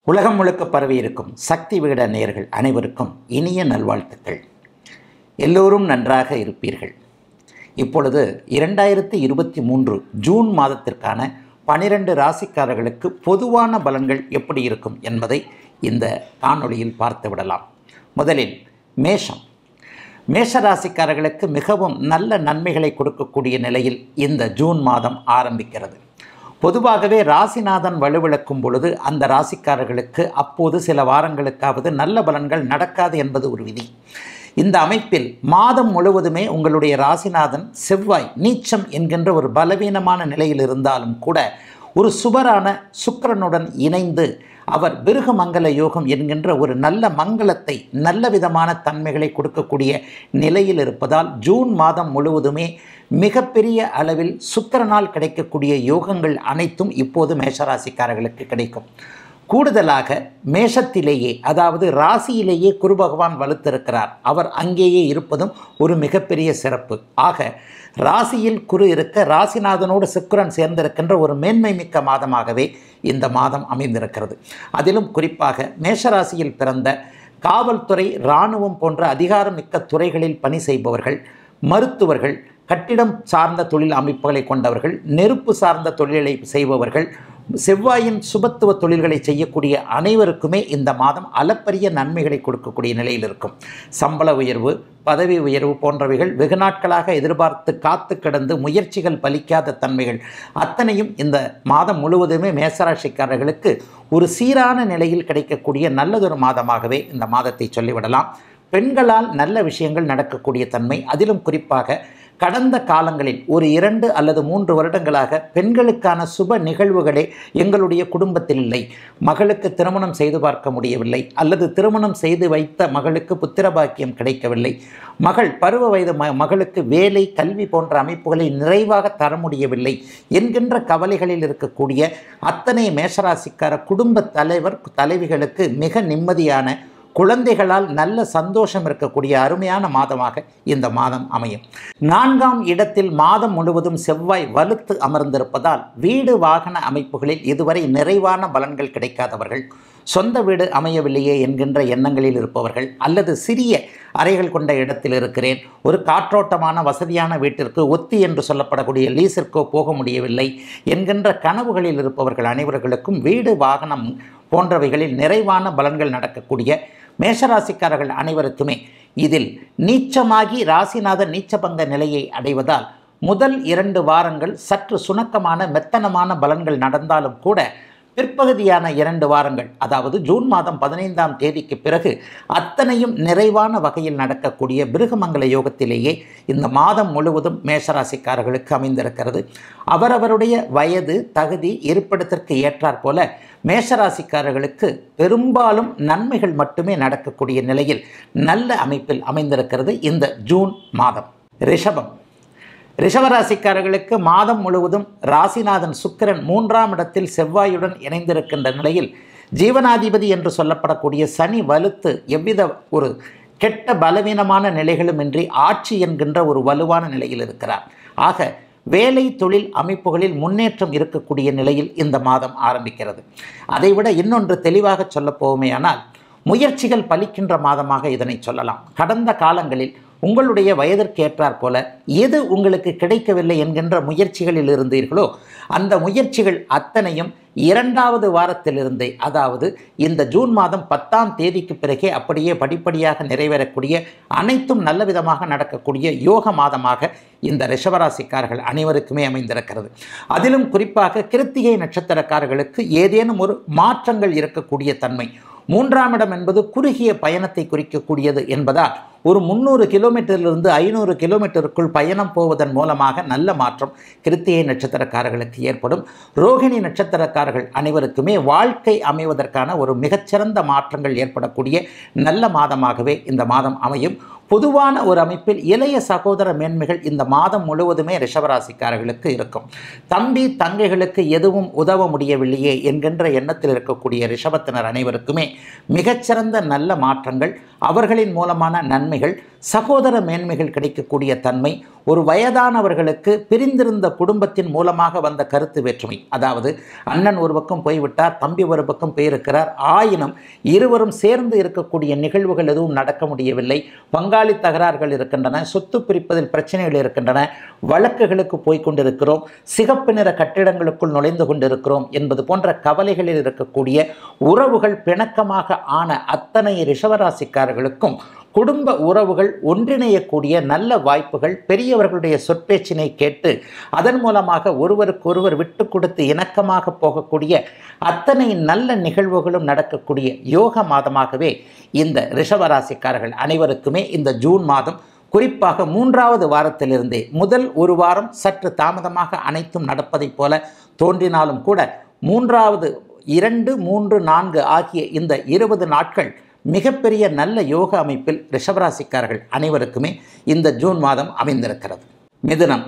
உலகம் முழுக்க பரவியிருக்கும் சக்தி விகட நேயர்கள் அனைவருக்கும் இனிய நல்வாழ்த்துக்கள் எல்லோரும் நன்றாக இருப்பீர்கள் இப்பொழுது இரண்டாயிரத்தி இருபத்தி மூன்று ஜூன் மாதத்திற்கான பனிரெண்டு ராசிக்காரர்களுக்கு பொதுவான பலன்கள் எப்படி இருக்கும் என்பதை இந்த காணொளியில் பார்த்து விடலாம் முதலில் மேஷம் மேஷ ராசிக்காரர்களுக்கு மிகவும் நல்ல நன்மைகளை கொடுக்கக்கூடிய நிலையில் இந்த ஜூன் மாதம் ஆரம்பிக்கிறது பொதுவாகவே ராசிநாதன் வலுவிழக்கும் பொழுது அந்த ராசிக்காரர்களுக்கு அப்போது சில வாரங்களுக்காவது நல்ல பலன்கள் நடக்காது என்பது ஒரு விதி இந்த அமைப்பில் மாதம் முழுவதுமே உங்களுடைய ராசிநாதன் செவ்வாய் நீச்சம் என்கின்ற ஒரு பலவீனமான நிலையில் இருந்தாலும் கூட ஒரு சுபரான சுக்கிரனுடன் இணைந்து அவர் பிருகமங்கல யோகம் என்கின்ற ஒரு நல்ல மங்களத்தை நல்ல விதமான தன்மைகளை கொடுக்கக்கூடிய நிலையில் இருப்பதால் ஜூன் மாதம் முழுவதுமே மிகப்பெரிய அளவில் சுக்கிரனால் கிடைக்கக்கூடிய யோகங்கள் அனைத்தும் இப்போது மேஷராசிக்காரர்களுக்கு கிடைக்கும் கூடுதலாக மேஷத்திலேயே அதாவது ராசியிலேயே குரு பகவான் வலுத்திருக்கிறார் அவர் அங்கேயே இருப்பதும் ஒரு மிகப்பெரிய சிறப்பு ஆக ராசியில் குரு இருக்க ராசிநாதனோடு சுக்கிரன் சேர்ந்திருக்கின்ற ஒரு மேன்மை மிக்க மாதமாகவே இந்த மாதம் அமைந்திருக்கிறது அதிலும் குறிப்பாக மேஷராசியில் பிறந்த காவல்துறை இராணுவம் போன்ற அதிகாரமிக்க துறைகளில் பணி செய்பவர்கள் மருத்துவர்கள் கட்டிடம் சார்ந்த தொழில் அமைப்புகளை கொண்டவர்கள் நெருப்பு சார்ந்த தொழிலை செய்பவர்கள் செவ்வாயின் சுபத்துவ தொழில்களை செய்யக்கூடிய அனைவருக்குமே இந்த மாதம் அளப்பரிய நன்மைகளை கொடுக்கக்கூடிய நிலையில் இருக்கும் சம்பள உயர்வு பதவி உயர்வு போன்றவைகள் வெகு நாட்களாக எதிர்பார்த்து காத்து கிடந்து முயற்சிகள் பலிக்காத தன்மைகள் அத்தனையும் இந்த மாதம் முழுவதுமே மேசராசிக்காரர்களுக்கு ஒரு சீரான நிலையில் கிடைக்கக்கூடிய நல்லதொரு மாதமாகவே இந்த மாதத்தை சொல்லிவிடலாம் பெண்களால் நல்ல விஷயங்கள் நடக்கக்கூடிய தன்மை அதிலும் குறிப்பாக கடந்த காலங்களில் ஒரு இரண்டு அல்லது மூன்று வருடங்களாக பெண்களுக்கான சுப நிகழ்வுகளே எங்களுடைய குடும்பத்தில் இல்லை மகளுக்கு திருமணம் செய்து பார்க்க முடியவில்லை அல்லது திருமணம் செய்து வைத்த மகளுக்கு புத்திரபாக்கியம் கிடைக்கவில்லை மகள் பருவ வயது ம மகளுக்கு வேலை கல்வி போன்ற அமைப்புகளை நிறைவாக தர முடியவில்லை என்கின்ற கவலைகளில் இருக்கக்கூடிய அத்தனை மேஷராசிக்கார குடும்ப தலைவர் தலைவிகளுக்கு மிக நிம்மதியான குழந்தைகளால் நல்ல சந்தோஷம் இருக்கக்கூடிய அருமையான மாதமாக இந்த மாதம் அமையும் நான்காம் இடத்தில் மாதம் முழுவதும் செவ்வாய் வலுத்து அமர்ந்திருப்பதால் வீடு வாகன அமைப்புகளில் இதுவரை நிறைவான பலன்கள் கிடைக்காதவர்கள் சொந்த வீடு அமையவில்லையே என்கின்ற எண்ணங்களில் இருப்பவர்கள் அல்லது சிறிய அறைகள் கொண்ட இடத்தில் இருக்கிறேன் ஒரு காற்றோட்டமான வசதியான வீட்டிற்கு ஒத்தி என்று சொல்லப்படக்கூடிய லீசிற்கோ போக முடியவில்லை என்கின்ற கனவுகளில் இருப்பவர்கள் அனைவர்களுக்கும் வீடு வாகனம் போன்றவைகளில் நிறைவான பலன்கள் நடக்கக்கூடிய மேஷராசிக்காரர்கள் அனைவருக்குமே இதில் நீச்சமாகி ராசிநாதன் நீச்சபங்க நிலையை அடைவதால் முதல் இரண்டு வாரங்கள் சற்று சுணக்கமான மெத்தனமான பலன்கள் நடந்தாலும் கூட பிற்பகுதியான இரண்டு வாரங்கள் அதாவது ஜூன் மாதம் பதினைந்தாம் தேதிக்கு பிறகு அத்தனையும் நிறைவான வகையில் நடக்கக்கூடிய பிருகமங்கல யோகத்திலேயே இந்த மாதம் முழுவதும் மேஷராசிக்காரர்களுக்கு அமைந்திருக்கிறது அவரவருடைய வயது தகுதி இருப்பிடத்திற்கு ஏற்றாற் போல மேஷராசிக்காரர்களுக்கு பெரும்பாலும் நன்மைகள் மட்டுமே நடக்கக்கூடிய நிலையில் நல்ல அமைப்பில் அமைந்திருக்கிறது இந்த ஜூன் மாதம் ரிஷபம் ரிஷபராசிக்காரர்களுக்கு மாதம் முழுவதும் ராசிநாதன் சுக்கிரன் மூன்றாம் இடத்தில் செவ்வாயுடன் இணைந்திருக்கின்ற நிலையில் ஜீவனாதிபதி என்று சொல்லப்படக்கூடிய சனி வலுத்து எவ்வித ஒரு கெட்ட பலவீனமான நிலைகளுமின்றி ஆட்சி என்கின்ற ஒரு வலுவான நிலையில் இருக்கிறார் ஆக வேலை தொழில் அமைப்புகளில் முன்னேற்றம் இருக்கக்கூடிய நிலையில் இந்த மாதம் ஆரம்பிக்கிறது அதைவிட இன்னொன்று தெளிவாக சொல்லப் போவோமேயானால் முயற்சிகள் பலிக்கின்ற மாதமாக இதனை சொல்லலாம் கடந்த காலங்களில் உங்களுடைய வயதிற்கு ஏற்றாற் போல எது உங்களுக்கு கிடைக்கவில்லை என்கின்ற முயற்சிகளில் இருந்தீர்களோ அந்த முயற்சிகள் அத்தனையும் இரண்டாவது வாரத்திலிருந்தே அதாவது இந்த ஜூன் மாதம் பத்தாம் தேதிக்கு பிறகே அப்படியே படிப்படியாக நிறைவேறக்கூடிய அனைத்தும் நல்ல விதமாக நடக்கக்கூடிய யோக மாதமாக இந்த ரிஷபராசிக்காரர்கள் அனைவருக்குமே அமைந்திருக்கிறது அதிலும் குறிப்பாக கிருத்திகை நட்சத்திரக்காரர்களுக்கு ஏதேனும் ஒரு மாற்றங்கள் இருக்கக்கூடிய தன்மை மூன்றாம் இடம் என்பது குறுகிய பயணத்தை குறிக்கக்கூடியது என்பதால் ஒரு முந்நூறு கிலோமீட்டரிலிருந்து ஐநூறு கிலோமீட்டருக்குள் பயணம் போவதன் மூலமாக நல்ல மாற்றம் கிருத்திகை நட்சத்திரக்காரர்களுக்கு ஏற்படும் ரோகிணி நட்சத்திரக்காரர்கள் அனைவருக்குமே வாழ்க்கை அமைவதற்கான ஒரு மிகச்சிறந்த மாற்றங்கள் ஏற்படக்கூடிய நல்ல மாதமாகவே இந்த மாதம் அமையும் பொதுவான ஒரு அமைப்பில் இளைய சகோதர மேன்மைகள் இந்த மாதம் முழுவதுமே ரிஷபராசிக்காரர்களுக்கு இருக்கும் தம்பி தங்கைகளுக்கு எதுவும் உதவ முடியவில்லையே என்கின்ற எண்ணத்தில் இருக்கக்கூடிய ரிஷபத்தினர் அனைவருக்குமே மிகச்சிறந்த நல்ல மாற்றங்கள் அவர்களின் மூலமான நன்மைகள் சகோதர மேன்மைகள் கிடைக்கக்கூடிய தன்மை ஒரு வயதானவர்களுக்கு பிரிந்திருந்த குடும்பத்தின் மூலமாக வந்த கருத்து வேற்றுமை அதாவது அண்ணன் ஒரு பக்கம் போய்விட்டார் தம்பி ஒரு பக்கம் போயிருக்கிறார் ஆயினும் இருவரும் சேர்ந்து இருக்கக்கூடிய நிகழ்வுகள் எதுவும் நடக்க முடியவில்லை பங்காளி தகராறுகள் இருக்கின்றன சொத்து பிரிப்பதில் பிரச்சனைகள் இருக்கின்றன வழக்குகளுக்கு போய் கொண்டிருக்கிறோம் சிகப்பு நிற கட்டிடங்களுக்குள் நுழைந்து கொண்டிருக்கிறோம் என்பது போன்ற கவலைகளில் இருக்கக்கூடிய உறவுகள் பிணக்கமாக ஆன அத்தனை ரிஷவராசிக்காரர்களுக்கும் குடும்ப உறவுகள் ஒன்றிணையக்கூடிய நல்ல வாய்ப்புகள் பெரியவர்களுடைய சொற்பேச்சினை கேட்டு அதன் மூலமாக ஒருவருக்கொருவர் விட்டு கொடுத்து இணக்கமாக போகக்கூடிய அத்தனை நல்ல நிகழ்வுகளும் நடக்கக்கூடிய யோக மாதமாகவே இந்த ரிஷபராசிக்காரர்கள் அனைவருக்குமே இந்த ஜூன் மாதம் குறிப்பாக மூன்றாவது வாரத்திலிருந்தே முதல் ஒரு வாரம் சற்று தாமதமாக அனைத்தும் நடப்பதைப் போல தோன்றினாலும் கூட மூன்றாவது இரண்டு மூன்று நான்கு ஆகிய இந்த இருபது நாட்கள் மிகப்பெரிய நல்ல யோக அமைப்பில் ரிஷபராசிக்காரர்கள் அனைவருக்குமே இந்த ஜூன் மாதம் அமைந்திருக்கிறது மிதுனம்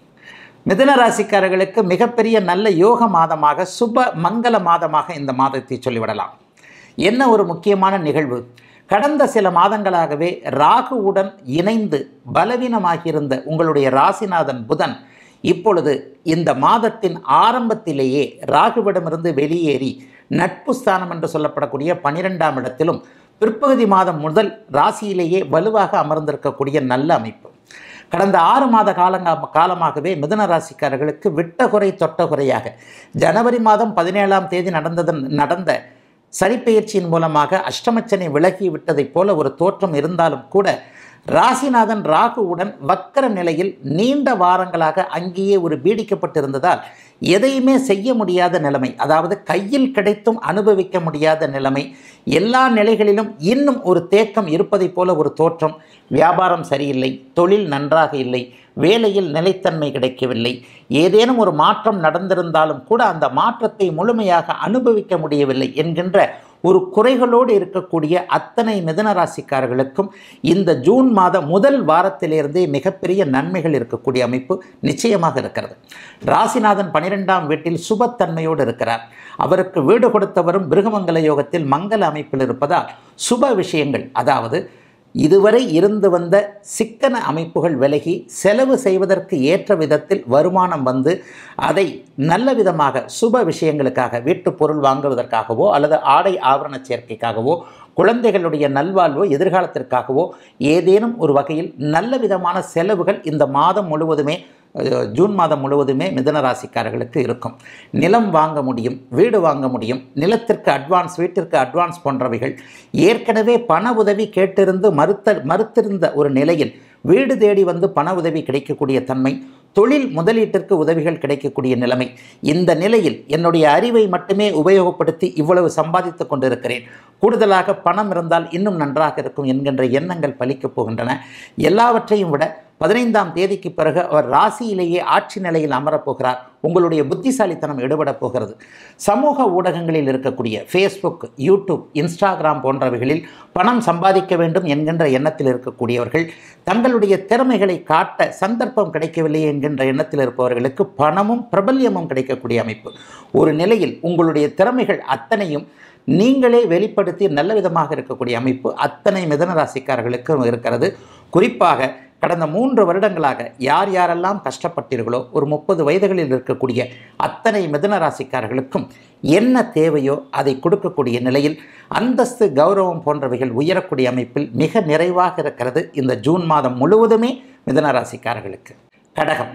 மிதுன ராசிக்காரர்களுக்கு மிகப்பெரிய நல்ல யோக மாதமாக சுப மங்கள மாதமாக இந்த மாதத்தை சொல்லிவிடலாம் என்ன ஒரு முக்கியமான நிகழ்வு கடந்த சில மாதங்களாகவே ராகுவுடன் இணைந்து பலவீனமாகியிருந்த உங்களுடைய ராசிநாதன் புதன் இப்பொழுது இந்த மாதத்தின் ஆரம்பத்திலேயே ராகுவிடமிருந்து வெளியேறி நட்பு ஸ்தானம் என்று சொல்லப்படக்கூடிய பனிரெண்டாம் இடத்திலும் பிற்பகுதி மாதம் முதல் ராசியிலேயே வலுவாக அமர்ந்திருக்கக்கூடிய நல்ல அமைப்பு கடந்த ஆறு மாத காலங்க காலமாகவே மிதுன ராசிக்காரர்களுக்கு விட்ட குறை தொட்ட குறையாக ஜனவரி மாதம் பதினேழாம் தேதி நடந்ததன் நடந்த சனிப்பெயர்ச்சியின் மூலமாக அஷ்டமச்சனை விலகி விட்டதைப் போல ஒரு தோற்றம் இருந்தாலும் கூட ராசிநாதன் ராகுவுடன் வக்கர நிலையில் நீண்ட வாரங்களாக அங்கேயே ஒரு பீடிக்கப்பட்டிருந்ததால் எதையுமே செய்ய முடியாத நிலைமை அதாவது கையில் கிடைத்தும் அனுபவிக்க முடியாத நிலைமை எல்லா நிலைகளிலும் இன்னும் ஒரு தேக்கம் இருப்பதைப் போல ஒரு தோற்றம் வியாபாரம் சரியில்லை தொழில் நன்றாக இல்லை வேலையில் நிலைத்தன்மை கிடைக்கவில்லை ஏதேனும் ஒரு மாற்றம் நடந்திருந்தாலும் கூட அந்த மாற்றத்தை முழுமையாக அனுபவிக்க முடியவில்லை என்கின்ற ஒரு குறைகளோடு இருக்கக்கூடிய அத்தனை மிதன ராசிக்காரர்களுக்கும் இந்த ஜூன் மாத முதல் வாரத்திலிருந்தே மிகப்பெரிய நன்மைகள் இருக்கக்கூடிய அமைப்பு நிச்சயமாக இருக்கிறது ராசிநாதன் பனிரெண்டாம் வீட்டில் சுபத்தன்மையோடு இருக்கிறார் அவருக்கு வீடு கொடுத்தவரும் பிருகமங்கல யோகத்தில் மங்கள அமைப்பில் இருப்பதால் சுப விஷயங்கள் அதாவது இதுவரை இருந்து வந்த சிக்கன அமைப்புகள் விலகி செலவு செய்வதற்கு ஏற்ற விதத்தில் வருமானம் வந்து அதை நல்ல விதமாக சுப விஷயங்களுக்காக வீட்டுப் பொருள் வாங்குவதற்காகவோ அல்லது ஆடை ஆபரண சேர்க்கைக்காகவோ குழந்தைகளுடைய நல்வாழ்வு எதிர்காலத்திற்காகவோ ஏதேனும் ஒரு வகையில் நல்ல விதமான செலவுகள் இந்த மாதம் முழுவதுமே அஹ், ஜூன் மாதம் முழுவதுமே மிதன ராசிக்காரர்களுக்கு இருக்கும் நிலம் வாங்க முடியும் வீடு வாங்க முடியும் நிலத்திற்கு அட்வான்ஸ் வீட்டிற்கு அட்வான்ஸ் போன்றவைகள் ஏற்கனவே பண உதவி கேட்டிருந்து மறுத்த மறுத்திருந்த ஒரு நிலையில் வீடு தேடி வந்து பண உதவி கிடைக்கக்கூடிய தன்மை தொழில் முதலீட்டிற்கு உதவிகள் கிடைக்கக்கூடிய நிலைமை இந்த நிலையில் என்னுடைய அறிவை மட்டுமே உபயோகப்படுத்தி இவ்வளவு சம்பாதித்து கொண்டிருக்கிறேன் கூடுதலாக பணம் இருந்தால் இன்னும் நன்றாக இருக்கும் என்கின்ற எண்ணங்கள் பலிக்கப் போகின்றன எல்லாவற்றையும் விட பதினைந்தாம் தேதிக்கு பிறகு அவர் ராசியிலேயே ஆட்சி நிலையில் அமரப்போகிறார் உங்களுடைய புத்திசாலித்தனம் எடுபடப் போகிறது சமூக ஊடகங்களில் இருக்கக்கூடிய ஃபேஸ்புக் யூடியூப் இன்ஸ்டாகிராம் போன்றவைகளில் பணம் சம்பாதிக்க வேண்டும் என்கின்ற எண்ணத்தில் இருக்கக்கூடியவர்கள் தங்களுடைய திறமைகளை காட்ட சந்தர்ப்பம் கிடைக்கவில்லை என்கின்ற எண்ணத்தில் இருப்பவர்களுக்கு பணமும் பிரபல்யமும் கிடைக்கக்கூடிய அமைப்பு ஒரு நிலையில் உங்களுடைய திறமைகள் அத்தனையும் நீங்களே வெளிப்படுத்தி நல்ல விதமாக இருக்கக்கூடிய அமைப்பு அத்தனை மிதன ராசிக்காரர்களுக்கும் இருக்கிறது குறிப்பாக கடந்த மூன்று வருடங்களாக யார் யாரெல்லாம் கஷ்டப்பட்டீர்களோ ஒரு முப்பது வயதுகளில் இருக்கக்கூடிய அத்தனை மிதன ராசிக்காரர்களுக்கும் என்ன தேவையோ அதை கொடுக்கக்கூடிய நிலையில் அந்தஸ்து கௌரவம் போன்றவைகள் உயரக்கூடிய அமைப்பில் மிக நிறைவாக இருக்கிறது இந்த ஜூன் மாதம் முழுவதுமே மிதன ராசிக்காரர்களுக்கு கடகம்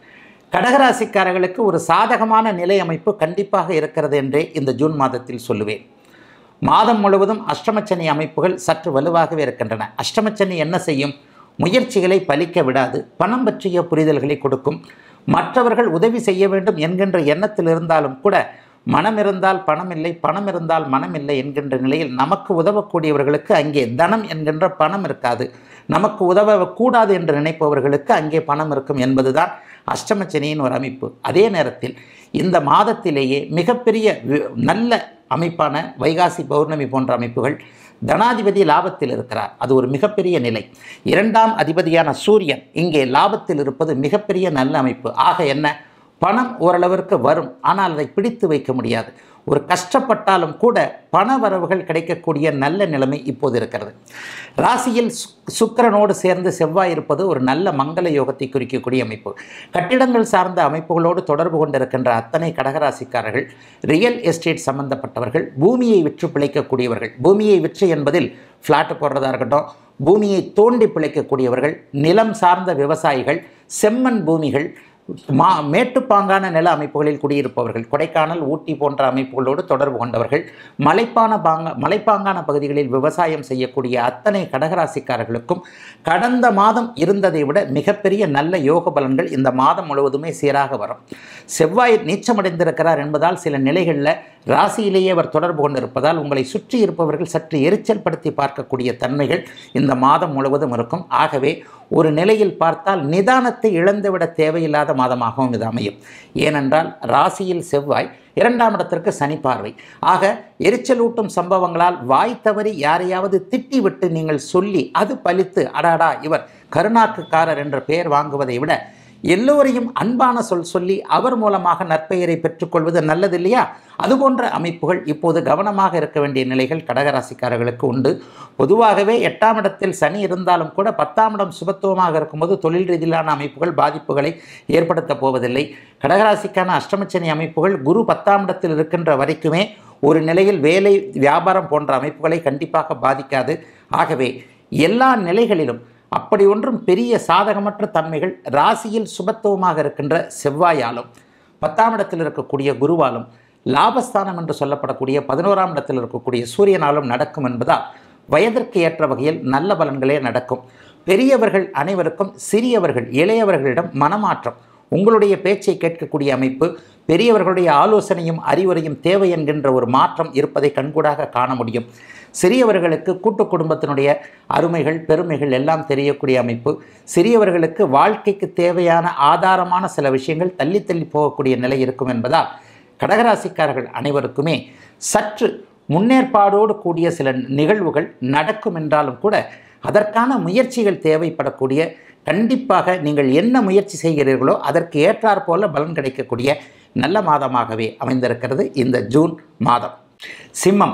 கடகராசிக்காரர்களுக்கு ஒரு சாதகமான நிலை அமைப்பு கண்டிப்பாக இருக்கிறது என்றே இந்த ஜூன் மாதத்தில் சொல்லுவேன் மாதம் முழுவதும் அஷ்டமச்சனி அமைப்புகள் சற்று வலுவாகவே இருக்கின்றன அஷ்டமச்சனி என்ன செய்யும் முயற்சிகளை பலிக்க விடாது பணம் பற்றிய புரிதல்களை கொடுக்கும் மற்றவர்கள் உதவி செய்ய வேண்டும் என்கின்ற எண்ணத்தில் இருந்தாலும் கூட மனம் இருந்தால் பணம் இல்லை பணம் இருந்தால் மனம் இல்லை என்கின்ற நிலையில் நமக்கு உதவக்கூடியவர்களுக்கு அங்கே தனம் என்கின்ற பணம் இருக்காது நமக்கு உதவக்கூடாது என்று நினைப்பவர்களுக்கு அங்கே பணம் இருக்கும் என்பதுதான் அஷ்டமச்சனியின் ஒரு அமைப்பு அதே நேரத்தில் இந்த மாதத்திலேயே மிகப்பெரிய வி- நல்ல அமைப்பான வைகாசி பௌர்ணமி போன்ற அமைப்புகள் தனாதிபதி லாபத்தில் இருக்கிறார் அது ஒரு மிகப்பெரிய நிலை இரண்டாம் அதிபதியான சூரியன் இங்கே லாபத்தில் இருப்பது மிகப்பெரிய நல்ல அமைப்பு ஆக என்ன பணம் ஓரளவிற்கு வரும் ஆனால் அதை பிடித்து வைக்க முடியாது ஒரு கஷ்டப்பட்டாலும் கூட பண வரவுகள் கிடைக்கக்கூடிய நல்ல நிலைமை இப்போது இருக்கிறது ராசியில் சுக்- சுக்கிரனோடு சேர்ந்து செவ்வாய் இருப்பது ஒரு நல்ல மங்கள யோகத்தை குறிக்கக்கூடிய அமைப்பு கட்டிடங்கள் சார்ந்த அமைப்புகளோடு தொடர்பு கொண்டிருக்கின்ற அத்தனை கடகராசிக்காரர்கள் ரியல் எஸ்டேட் சம்பந்தப்பட்டவர்கள் பூமியை விற்று பிழைக்கக்கூடியவர்கள் பூமியை விற்று என்பதில் ஃப்ளாட் போடுறதா இருக்கட்டும் பூமியை தோண்டி பிழைக்கக்கூடியவர்கள் நிலம் சார்ந்த விவசாயிகள் செம்மண் பூமிகள் மா மேட்டுப்பாங்கான நில அமைப்புகளில் குடியிருப்பவர்கள் கொடைக்கானல் ஊட்டி போன்ற அமைப்புகளோடு தொடர்பு கொண்டவர்கள் மலைப்பான பாங்க மலைப்பாங்கான பகுதிகளில் விவசாயம் செய்யக்கூடிய அத்தனை கடகராசிக்காரர்களுக்கும் கடந்த மாதம் இருந்ததை விட மிகப்பெரிய நல்ல யோக பலன்கள் இந்த மாதம் முழுவதுமே சீராக வரும் செவ்வாய் நீச்சமடைந்திருக்கிறார் என்பதால் சில நிலைகளில் ராசியிலேயே அவர் தொடர்பு கொண்டிருப்பதால் உங்களை சுற்றி இருப்பவர்கள் சற்று எரிச்சல் படுத்தி பார்க்கக்கூடிய தன்மைகள் இந்த மாதம் முழுவதும் இருக்கும் ஆகவே ஒரு நிலையில் பார்த்தால் நிதானத்தை இழந்துவிட தேவையில்லாத மாதமாகவும் இது அமையும் ஏனென்றால் ராசியில் செவ்வாய் இரண்டாம் இடத்திற்கு சனி பார்வை ஆக எரிச்சலூட்டும் சம்பவங்களால் வாய் தவறி யாரையாவது திட்டிவிட்டு நீங்கள் சொல்லி அது பலித்து அடாடா இவர் கருணாக்குக்காரர் என்ற பெயர் வாங்குவதை விட எல்லோரையும் அன்பான சொல் சொல்லி அவர் மூலமாக நற்பெயரை பெற்றுக்கொள்வது நல்லது இல்லையா அதுபோன்ற அமைப்புகள் இப்போது கவனமாக இருக்க வேண்டிய நிலைகள் கடகராசிக்காரர்களுக்கு உண்டு பொதுவாகவே எட்டாம் இடத்தில் சனி இருந்தாலும் கூட பத்தாம் இடம் சுபத்துவமாக இருக்கும்போது தொழில் ரீதியிலான அமைப்புகள் பாதிப்புகளை ஏற்படுத்தப் போவதில்லை கடகராசிக்கான அஷ்டமச்சனி அமைப்புகள் குரு பத்தாம் இடத்தில் இருக்கின்ற வரைக்குமே ஒரு நிலையில் வேலை வியாபாரம் போன்ற அமைப்புகளை கண்டிப்பாக பாதிக்காது ஆகவே எல்லா நிலைகளிலும் அப்படி ஒன்றும் பெரிய சாதகமற்ற தன்மைகள் ராசியில் சுபத்துவமாக இருக்கின்ற செவ்வாயாலும் பத்தாம் இடத்தில் இருக்கக்கூடிய குருவாலும் லாபஸ்தானம் என்று சொல்லப்படக்கூடிய பதினோராம் இடத்தில் இருக்கக்கூடிய சூரியனாலும் நடக்கும் என்பதால் வயதிற்கு ஏற்ற வகையில் நல்ல பலன்களே நடக்கும் பெரியவர்கள் அனைவருக்கும் சிறியவர்கள் இளையவர்களிடம் மனமாற்றம் உங்களுடைய பேச்சை கேட்கக்கூடிய அமைப்பு பெரியவர்களுடைய ஆலோசனையும் அறிவுரையும் தேவை என்கின்ற ஒரு மாற்றம் இருப்பதை கண்கூடாக காண முடியும் சிறியவர்களுக்கு கூட்டு குடும்பத்தினுடைய அருமைகள் பெருமைகள் எல்லாம் தெரியக்கூடிய அமைப்பு சிறியவர்களுக்கு வாழ்க்கைக்கு தேவையான ஆதாரமான சில விஷயங்கள் தள்ளி தள்ளி போகக்கூடிய நிலை இருக்கும் என்பதால் கடகராசிக்காரர்கள் அனைவருக்குமே சற்று முன்னேற்பாடோடு கூடிய சில நிகழ்வுகள் நடக்கும் என்றாலும் கூட அதற்கான முயற்சிகள் தேவைப்படக்கூடிய கண்டிப்பாக நீங்கள் என்ன முயற்சி செய்கிறீர்களோ அதற்கு ஏற்றாற் போல பலன் கிடைக்கக்கூடிய நல்ல மாதமாகவே அமைந்திருக்கிறது இந்த ஜூன் மாதம் சிம்மம்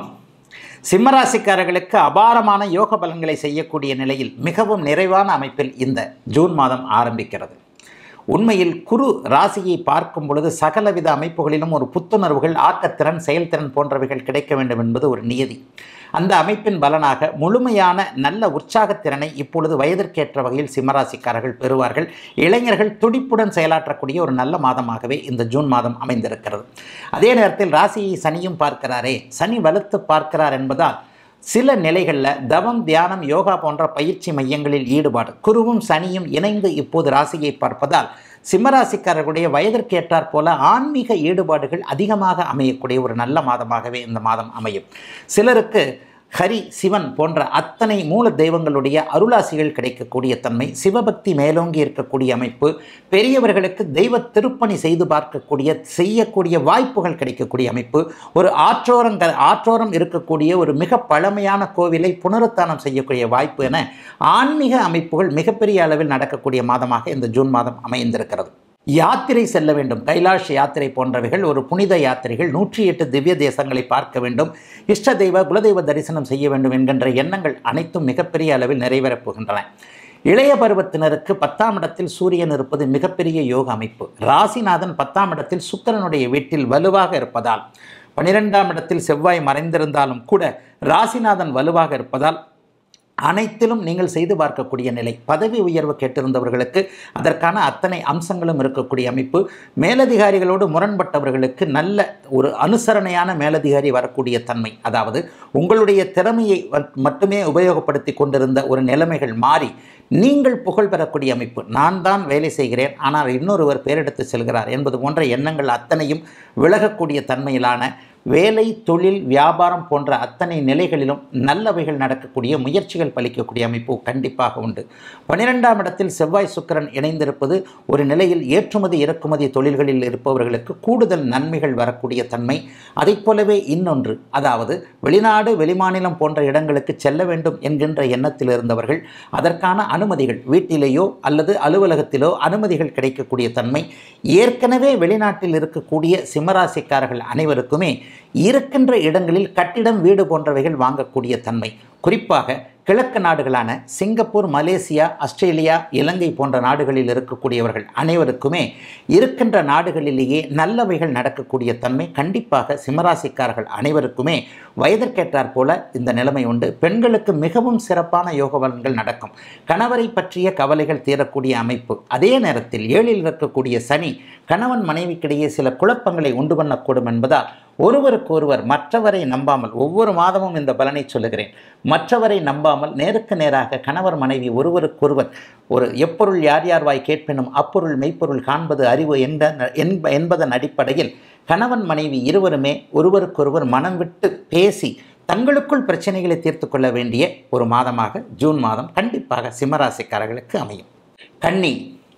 சிம்மராசிக்காரர்களுக்கு அபாரமான யோக பலன்களை செய்யக்கூடிய நிலையில் மிகவும் நிறைவான அமைப்பில் இந்த ஜூன் மாதம் ஆரம்பிக்கிறது உண்மையில் குரு ராசியை பார்க்கும் பொழுது சகலவித அமைப்புகளிலும் ஒரு புத்துணர்வுகள் ஆக்கத்திறன் செயல்திறன் போன்றவைகள் கிடைக்க வேண்டும் என்பது ஒரு நியதி அந்த அமைப்பின் பலனாக முழுமையான நல்ல உற்சாகத்திறனை இப்பொழுது வயதிற்கேற்ற வகையில் சிம்மராசிக்காரர்கள் பெறுவார்கள் இளைஞர்கள் துடிப்புடன் செயலாற்றக்கூடிய ஒரு நல்ல மாதமாகவே இந்த ஜூன் மாதம் அமைந்திருக்கிறது அதே நேரத்தில் ராசியை சனியும் பார்க்கிறாரே சனி வலுத்து பார்க்கிறார் என்பதால் சில நிலைகளில் தவம் தியானம் யோகா போன்ற பயிற்சி மையங்களில் ஈடுபாடு குருவும் சனியும் இணைந்து இப்போது ராசியை பார்ப்பதால் சிம்மராசிக்காரர்களுடைய வயதிற்கேற்றாற் போல ஆன்மீக ஈடுபாடுகள் அதிகமாக அமையக்கூடிய ஒரு நல்ல மாதமாகவே இந்த மாதம் அமையும் சிலருக்கு ஹரி சிவன் போன்ற அத்தனை மூல தெய்வங்களுடைய அருளாசிகள் கிடைக்கக்கூடிய தன்மை சிவபக்தி மேலோங்கி இருக்கக்கூடிய அமைப்பு பெரியவர்களுக்கு தெய்வ திருப்பணி செய்து பார்க்கக்கூடிய செய்யக்கூடிய வாய்ப்புகள் கிடைக்கக்கூடிய அமைப்பு ஒரு ஆற்றோரங்க ஆற்றோரம் இருக்கக்கூடிய ஒரு மிக பழமையான கோவிலை புனருத்தானம் செய்யக்கூடிய வாய்ப்பு என ஆன்மீக அமைப்புகள் மிகப்பெரிய அளவில் நடக்கக்கூடிய மாதமாக இந்த ஜூன் மாதம் அமைந்திருக்கிறது யாத்திரை செல்ல வேண்டும் கைலாஷ் யாத்திரை போன்றவைகள் ஒரு புனித யாத்திரைகள் நூற்றி எட்டு திவ்ய தேசங்களை பார்க்க வேண்டும் இஷ்ட தெய்வ குலதெய்வ தரிசனம் செய்ய வேண்டும் என்கின்ற எண்ணங்கள் அனைத்தும் மிகப்பெரிய அளவில் நிறைவேறப் போகின்றன இளைய பருவத்தினருக்கு பத்தாம் இடத்தில் சூரியன் இருப்பது மிகப்பெரிய யோக அமைப்பு ராசிநாதன் பத்தாம் இடத்தில் சுக்கிரனுடைய வீட்டில் வலுவாக இருப்பதால் பனிரெண்டாம் இடத்தில் செவ்வாய் மறைந்திருந்தாலும் கூட ராசிநாதன் வலுவாக இருப்பதால் அனைத்திலும் நீங்கள் செய்து பார்க்கக்கூடிய நிலை பதவி உயர்வு கேட்டிருந்தவர்களுக்கு அதற்கான அத்தனை அம்சங்களும் இருக்கக்கூடிய அமைப்பு மேலதிகாரிகளோடு முரண்பட்டவர்களுக்கு நல்ல ஒரு அனுசரணையான மேலதிகாரி வரக்கூடிய தன்மை அதாவது உங்களுடைய திறமையை வ- மட்டுமே உபயோகப்படுத்தி கொண்டிருந்த ஒரு நிலைமைகள் மாறி நீங்கள் புகழ் பெறக்கூடிய அமைப்பு நான் தான் வேலை செய்கிறேன் ஆனால் இன்னொருவர் பேரெடுத்து செல்கிறார் என்பது போன்ற எண்ணங்கள் அத்தனையும் விலகக்கூடிய தன்மையிலான வேலை தொழில் வியாபாரம் போன்ற அத்தனை நிலைகளிலும் நல்லவைகள் நடக்கக்கூடிய முயற்சிகள் பலிக்கக்கூடிய அமைப்பு கண்டிப்பாக உண்டு பன்னிரெண்டாம் இடத்தில் செவ்வாய் சுக்கிரன் இணைந்திருப்பது ஒரு நிலையில் ஏற்றுமதி இறக்குமதி தொழில்களில் இருப்பவர்களுக்கு கூடுதல் நன்மைகள் வரக்கூடிய தன்மை அதைப் போலவே இன்னொன்று அதாவது வெளிநாடு வெளிமாநிலம் போன்ற இடங்களுக்கு செல்ல வேண்டும் என்கின்ற எண்ணத்தில் இருந்தவர்கள் அதற்கான அனுமதிகள் வீட்டிலேயோ அல்லது அலுவலகத்திலோ அனுமதிகள் கிடைக்கக்கூடிய தன்மை ஏற்கனவே வெளிநாட்டில் இருக்கக்கூடிய சிம்மராசிக்காரர்கள் அனைவருக்குமே இருக்கின்ற இடங்களில் கட்டிடம் வீடு போன்றவைகள் வாங்கக்கூடிய தன்மை குறிப்பாக கிழக்கு நாடுகளான சிங்கப்பூர் மலேசியா ஆஸ்திரேலியா இலங்கை போன்ற நாடுகளில் இருக்கக்கூடியவர்கள் அனைவருக்குமே இருக்கின்ற நாடுகளிலேயே நல்லவைகள் நடக்கக்கூடிய தன்மை கண்டிப்பாக சிம்மராசிக்காரர்கள் அனைவருக்குமே வயதிற்கேற்றாற் போல இந்த நிலைமை உண்டு பெண்களுக்கு மிகவும் சிறப்பான யோக பலன்கள் நடக்கும் கணவரை பற்றிய கவலைகள் தீரக்கூடிய அமைப்பு அதே நேரத்தில் ஏழில் இருக்கக்கூடிய சனி கணவன் மனைவிக்கிடையே சில குழப்பங்களை உண்டு பண்ணக்கூடும் என்பதால் ஒருவருக்கொருவர் மற்றவரை நம்பாமல் ஒவ்வொரு மாதமும் இந்த பலனை சொல்லுகிறேன் மற்றவரை நம்பாமல் நேருக்கு நேராக கணவர் மனைவி ஒருவருக்கொருவர் ஒரு எப்பொருள் யார் யார் வாய் கேட்பினும் அப்பொருள் மெய்ப்பொருள் காண்பது அறிவு என்ற என்ப என்பதன் அடிப்படையில் கணவன் மனைவி இருவருமே ஒருவருக்கொருவர் மனம் விட்டு பேசி தங்களுக்குள் பிரச்சனைகளை தீர்த்து கொள்ள வேண்டிய ஒரு மாதமாக ஜூன் மாதம் கண்டிப்பாக சிம்மராசிக்காரர்களுக்கு அமையும் கன்னி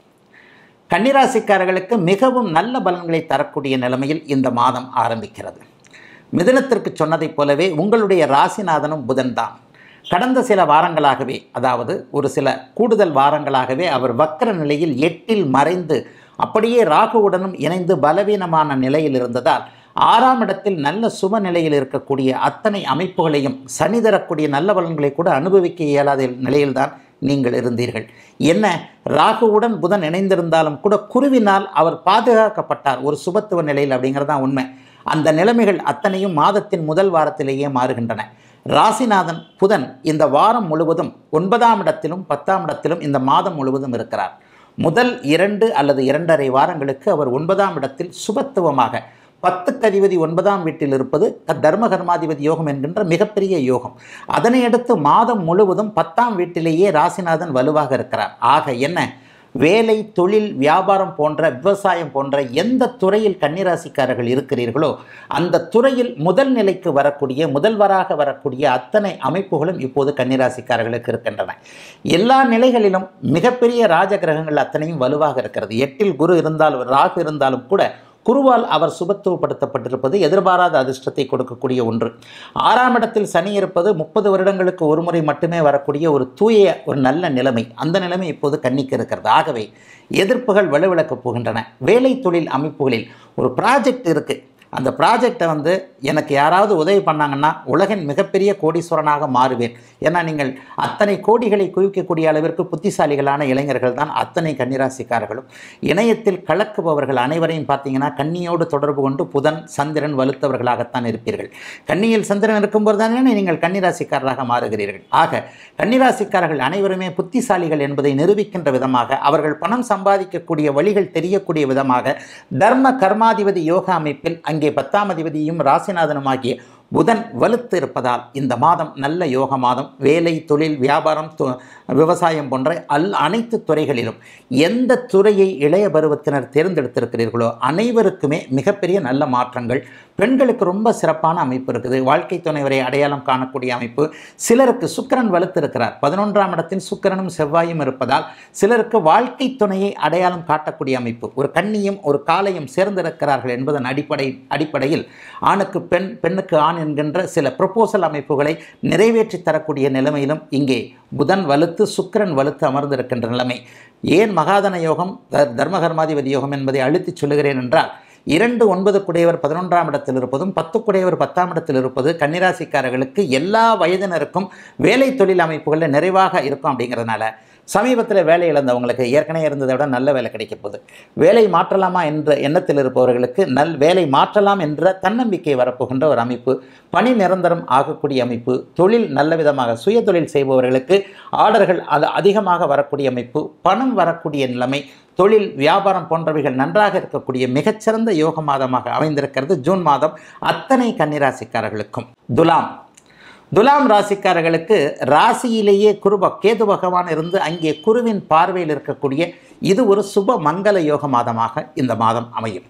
கன்னிராசிக்காரர்களுக்கு மிகவும் நல்ல பலன்களை தரக்கூடிய நிலைமையில் இந்த மாதம் ஆரம்பிக்கிறது மிதுனத்திற்கு சொன்னதைப் போலவே உங்களுடைய ராசிநாதனும் புதன்தான் கடந்த சில வாரங்களாகவே அதாவது ஒரு சில கூடுதல் வாரங்களாகவே அவர் வக்கர நிலையில் எட்டில் மறைந்து அப்படியே ராகுவுடனும் இணைந்து பலவீனமான நிலையில் இருந்ததால் ஆறாம் இடத்தில் நல்ல சுப நிலையில் இருக்கக்கூடிய அத்தனை அமைப்புகளையும் சனி தரக்கூடிய நல்ல பலன்களை கூட அனுபவிக்க இயலாத நிலையில்தான் நீங்கள் இருந்தீர்கள் என்ன ராகுவுடன் புதன் இணைந்திருந்தாலும் கூட குருவினால் அவர் பாதுகாக்கப்பட்டார் ஒரு சுபத்துவ நிலையில் அப்படிங்கிறது தான் உண்மை அந்த நிலைமைகள் அத்தனையும் மாதத்தின் முதல் வாரத்திலேயே மாறுகின்றன ராசிநாதன் புதன் இந்த வாரம் முழுவதும் ஒன்பதாம் இடத்திலும் பத்தாம் இடத்திலும் இந்த மாதம் முழுவதும் இருக்கிறார் முதல் இரண்டு அல்லது இரண்டரை வாரங்களுக்கு அவர் ஒன்பதாம் இடத்தில் சுபத்துவமாக பத்துக்கு அதிபதி ஒன்பதாம் வீட்டில் இருப்பது தர்ம கர்மாதிபதி யோகம் என்கின்ற மிகப்பெரிய யோகம் அதனை அடுத்து மாதம் முழுவதும் பத்தாம் வீட்டிலேயே ராசிநாதன் வலுவாக இருக்கிறார் ஆக என்ன வேலை தொழில் வியாபாரம் போன்ற விவசாயம் போன்ற எந்த துறையில் கன்னிராசிக்காரர்கள் இருக்கிறீர்களோ அந்த துறையில் முதல் நிலைக்கு வரக்கூடிய முதல்வராக வரக்கூடிய அத்தனை அமைப்புகளும் இப்போது கன்னிராசிக்காரர்களுக்கு இருக்கின்றன எல்லா நிலைகளிலும் மிகப்பெரிய ராஜகிரகங்கள் அத்தனையும் வலுவாக இருக்கிறது எட்டில் குரு இருந்தாலும் ராகு இருந்தாலும் கூட குருவால் அவர் சுபத்துவப்படுத்தப்பட்டிருப்பது எதிர்பாராத அதிர்ஷ்டத்தை கொடுக்கக்கூடிய ஒன்று ஆறாம் இடத்தில் சனி இருப்பது முப்பது வருடங்களுக்கு ஒரு முறை மட்டுமே வரக்கூடிய ஒரு தூய ஒரு நல்ல நிலைமை அந்த நிலைமை இப்போது கண்ணிக்கு இருக்கிறது ஆகவே எதிர்ப்புகள் வலுவிழக்கப் போகின்றன வேலை தொழில் அமைப்புகளில் ஒரு ப்ராஜெக்ட் இருக்குது அந்த ப்ராஜெக்டை வந்து எனக்கு யாராவது உதவி பண்ணாங்கன்னா உலகின் மிகப்பெரிய கோடீஸ்வரனாக மாறுவேன் ஏன்னா நீங்கள் அத்தனை கோடிகளை குவிக்கக்கூடிய அளவிற்கு புத்திசாலிகளான இளைஞர்கள் தான் அத்தனை கன்னிராசிக்காரர்களும் இணையத்தில் கலக்குபவர்கள் அனைவரையும் பார்த்தீங்கன்னா கன்னியோடு தொடர்பு கொண்டு புதன் சந்திரன் வலுத்தவர்களாகத்தான் இருப்பீர்கள் கன்னியில் சந்திரன் இருக்கும்போது தானே நீங்கள் கன்னிராசிக்காரராக மாறுகிறீர்கள் ஆக கன்னிராசிக்காரர்கள் அனைவருமே புத்திசாலிகள் என்பதை நிரூபிக்கின்ற விதமாக அவர்கள் பணம் சம்பாதிக்கக்கூடிய வழிகள் தெரியக்கூடிய விதமாக தர்ம கர்மாதிபதி யோகா அமைப்பில் அங்கே பத்தாம் அதிபதியும் ராசிநாதனுமாகிய புதன் வலுத்து இருப்பதால் இந்த மாதம் நல்ல யோக மாதம் வேலை தொழில் வியாபாரம் து- விவசாயம் போன்ற அல் அனைத்து துறைகளிலும் எந்த துறையை இளைய பருவத்தினர் தேர்ந்தெடுத்திருக்கிறீர்களோ அனைவருக்குமே மிகப்பெரிய நல்ல மாற்றங்கள் பெண்களுக்கு ரொம்ப சிறப்பான அமைப்பு இருக்குது வாழ்க்கை துணைவரை அடையாளம் காணக்கூடிய அமைப்பு சிலருக்கு சுக்கிரன் வலுத்திருக்கிறார் பதினொன்றாம் இடத்தில் சுக்கிரனும் செவ்வாயும் இருப்பதால் சிலருக்கு வாழ்க்கை துணையை அடையாளம் காட்டக்கூடிய அமைப்பு ஒரு கன்னியும் ஒரு காலையும் சேர்ந்திருக்கிறார்கள் என்பதன் அடிப்படை அடிப்படையில் ஆணுக்கு பெண் பெண்ணுக்கு ஆண் என்கின்ற சில ப்ரொபோசல் அமைப்புகளை நிறைவேற்றி தரக்கூடிய நிலைமையிலும் இங்கே புதன் வலுத்து சுக்கிரன் வலுத்து அமர்ந்திருக்கின்ற நிலைமை ஏன் மகாதன யோகம் த- தர்மகர்மாதிபதி யோகம் என்பதை அழுத்திச் சொல்லுகிறேன் என்றால் இரண்டு ஒன்பது குடையவர் பதினொன்றாம் இடத்தில் இருப்பதும் பத்து குடையவர் பத்தாம் இடத்தில் இருப்பது கன்னிராசிக்காரர்களுக்கு எல்லா வயதினருக்கும் வேலை தொழில் அமைப்புகளில் நிறைவாக இருக்கும் அப்படிங்கிறதுனால சமீபத்தில் வேலை இழந்தவங்களுக்கு ஏற்கனவே இருந்ததை விட நல்ல வேலை கிடைக்க போகுது வேலை மாற்றலாமா என்ற எண்ணத்தில் இருப்பவர்களுக்கு நல் வேலை மாற்றலாம் என்ற தன்னம்பிக்கை வரப்போகின்ற ஒரு அமைப்பு பணி நிரந்தரம் ஆகக்கூடிய அமைப்பு தொழில் நல்ல விதமாக சுய தொழில் செய்பவர்களுக்கு ஆர்டர்கள் அது அதிகமாக வரக்கூடிய அமைப்பு பணம் வரக்கூடிய நிலைமை தொழில் வியாபாரம் போன்றவைகள் நன்றாக இருக்கக்கூடிய மிகச்சிறந்த யோக மாதமாக அமைந்திருக்கிறது ஜூன் மாதம் அத்தனை கன்னிராசிக்காரர்களுக்கும் துலாம் துலாம் ராசிக்காரர்களுக்கு ராசியிலேயே குருப கேது பகவான் இருந்து அங்கே குருவின் பார்வையில் இருக்கக்கூடிய இது ஒரு சுப மங்கள யோக மாதமாக இந்த மாதம் அமையும்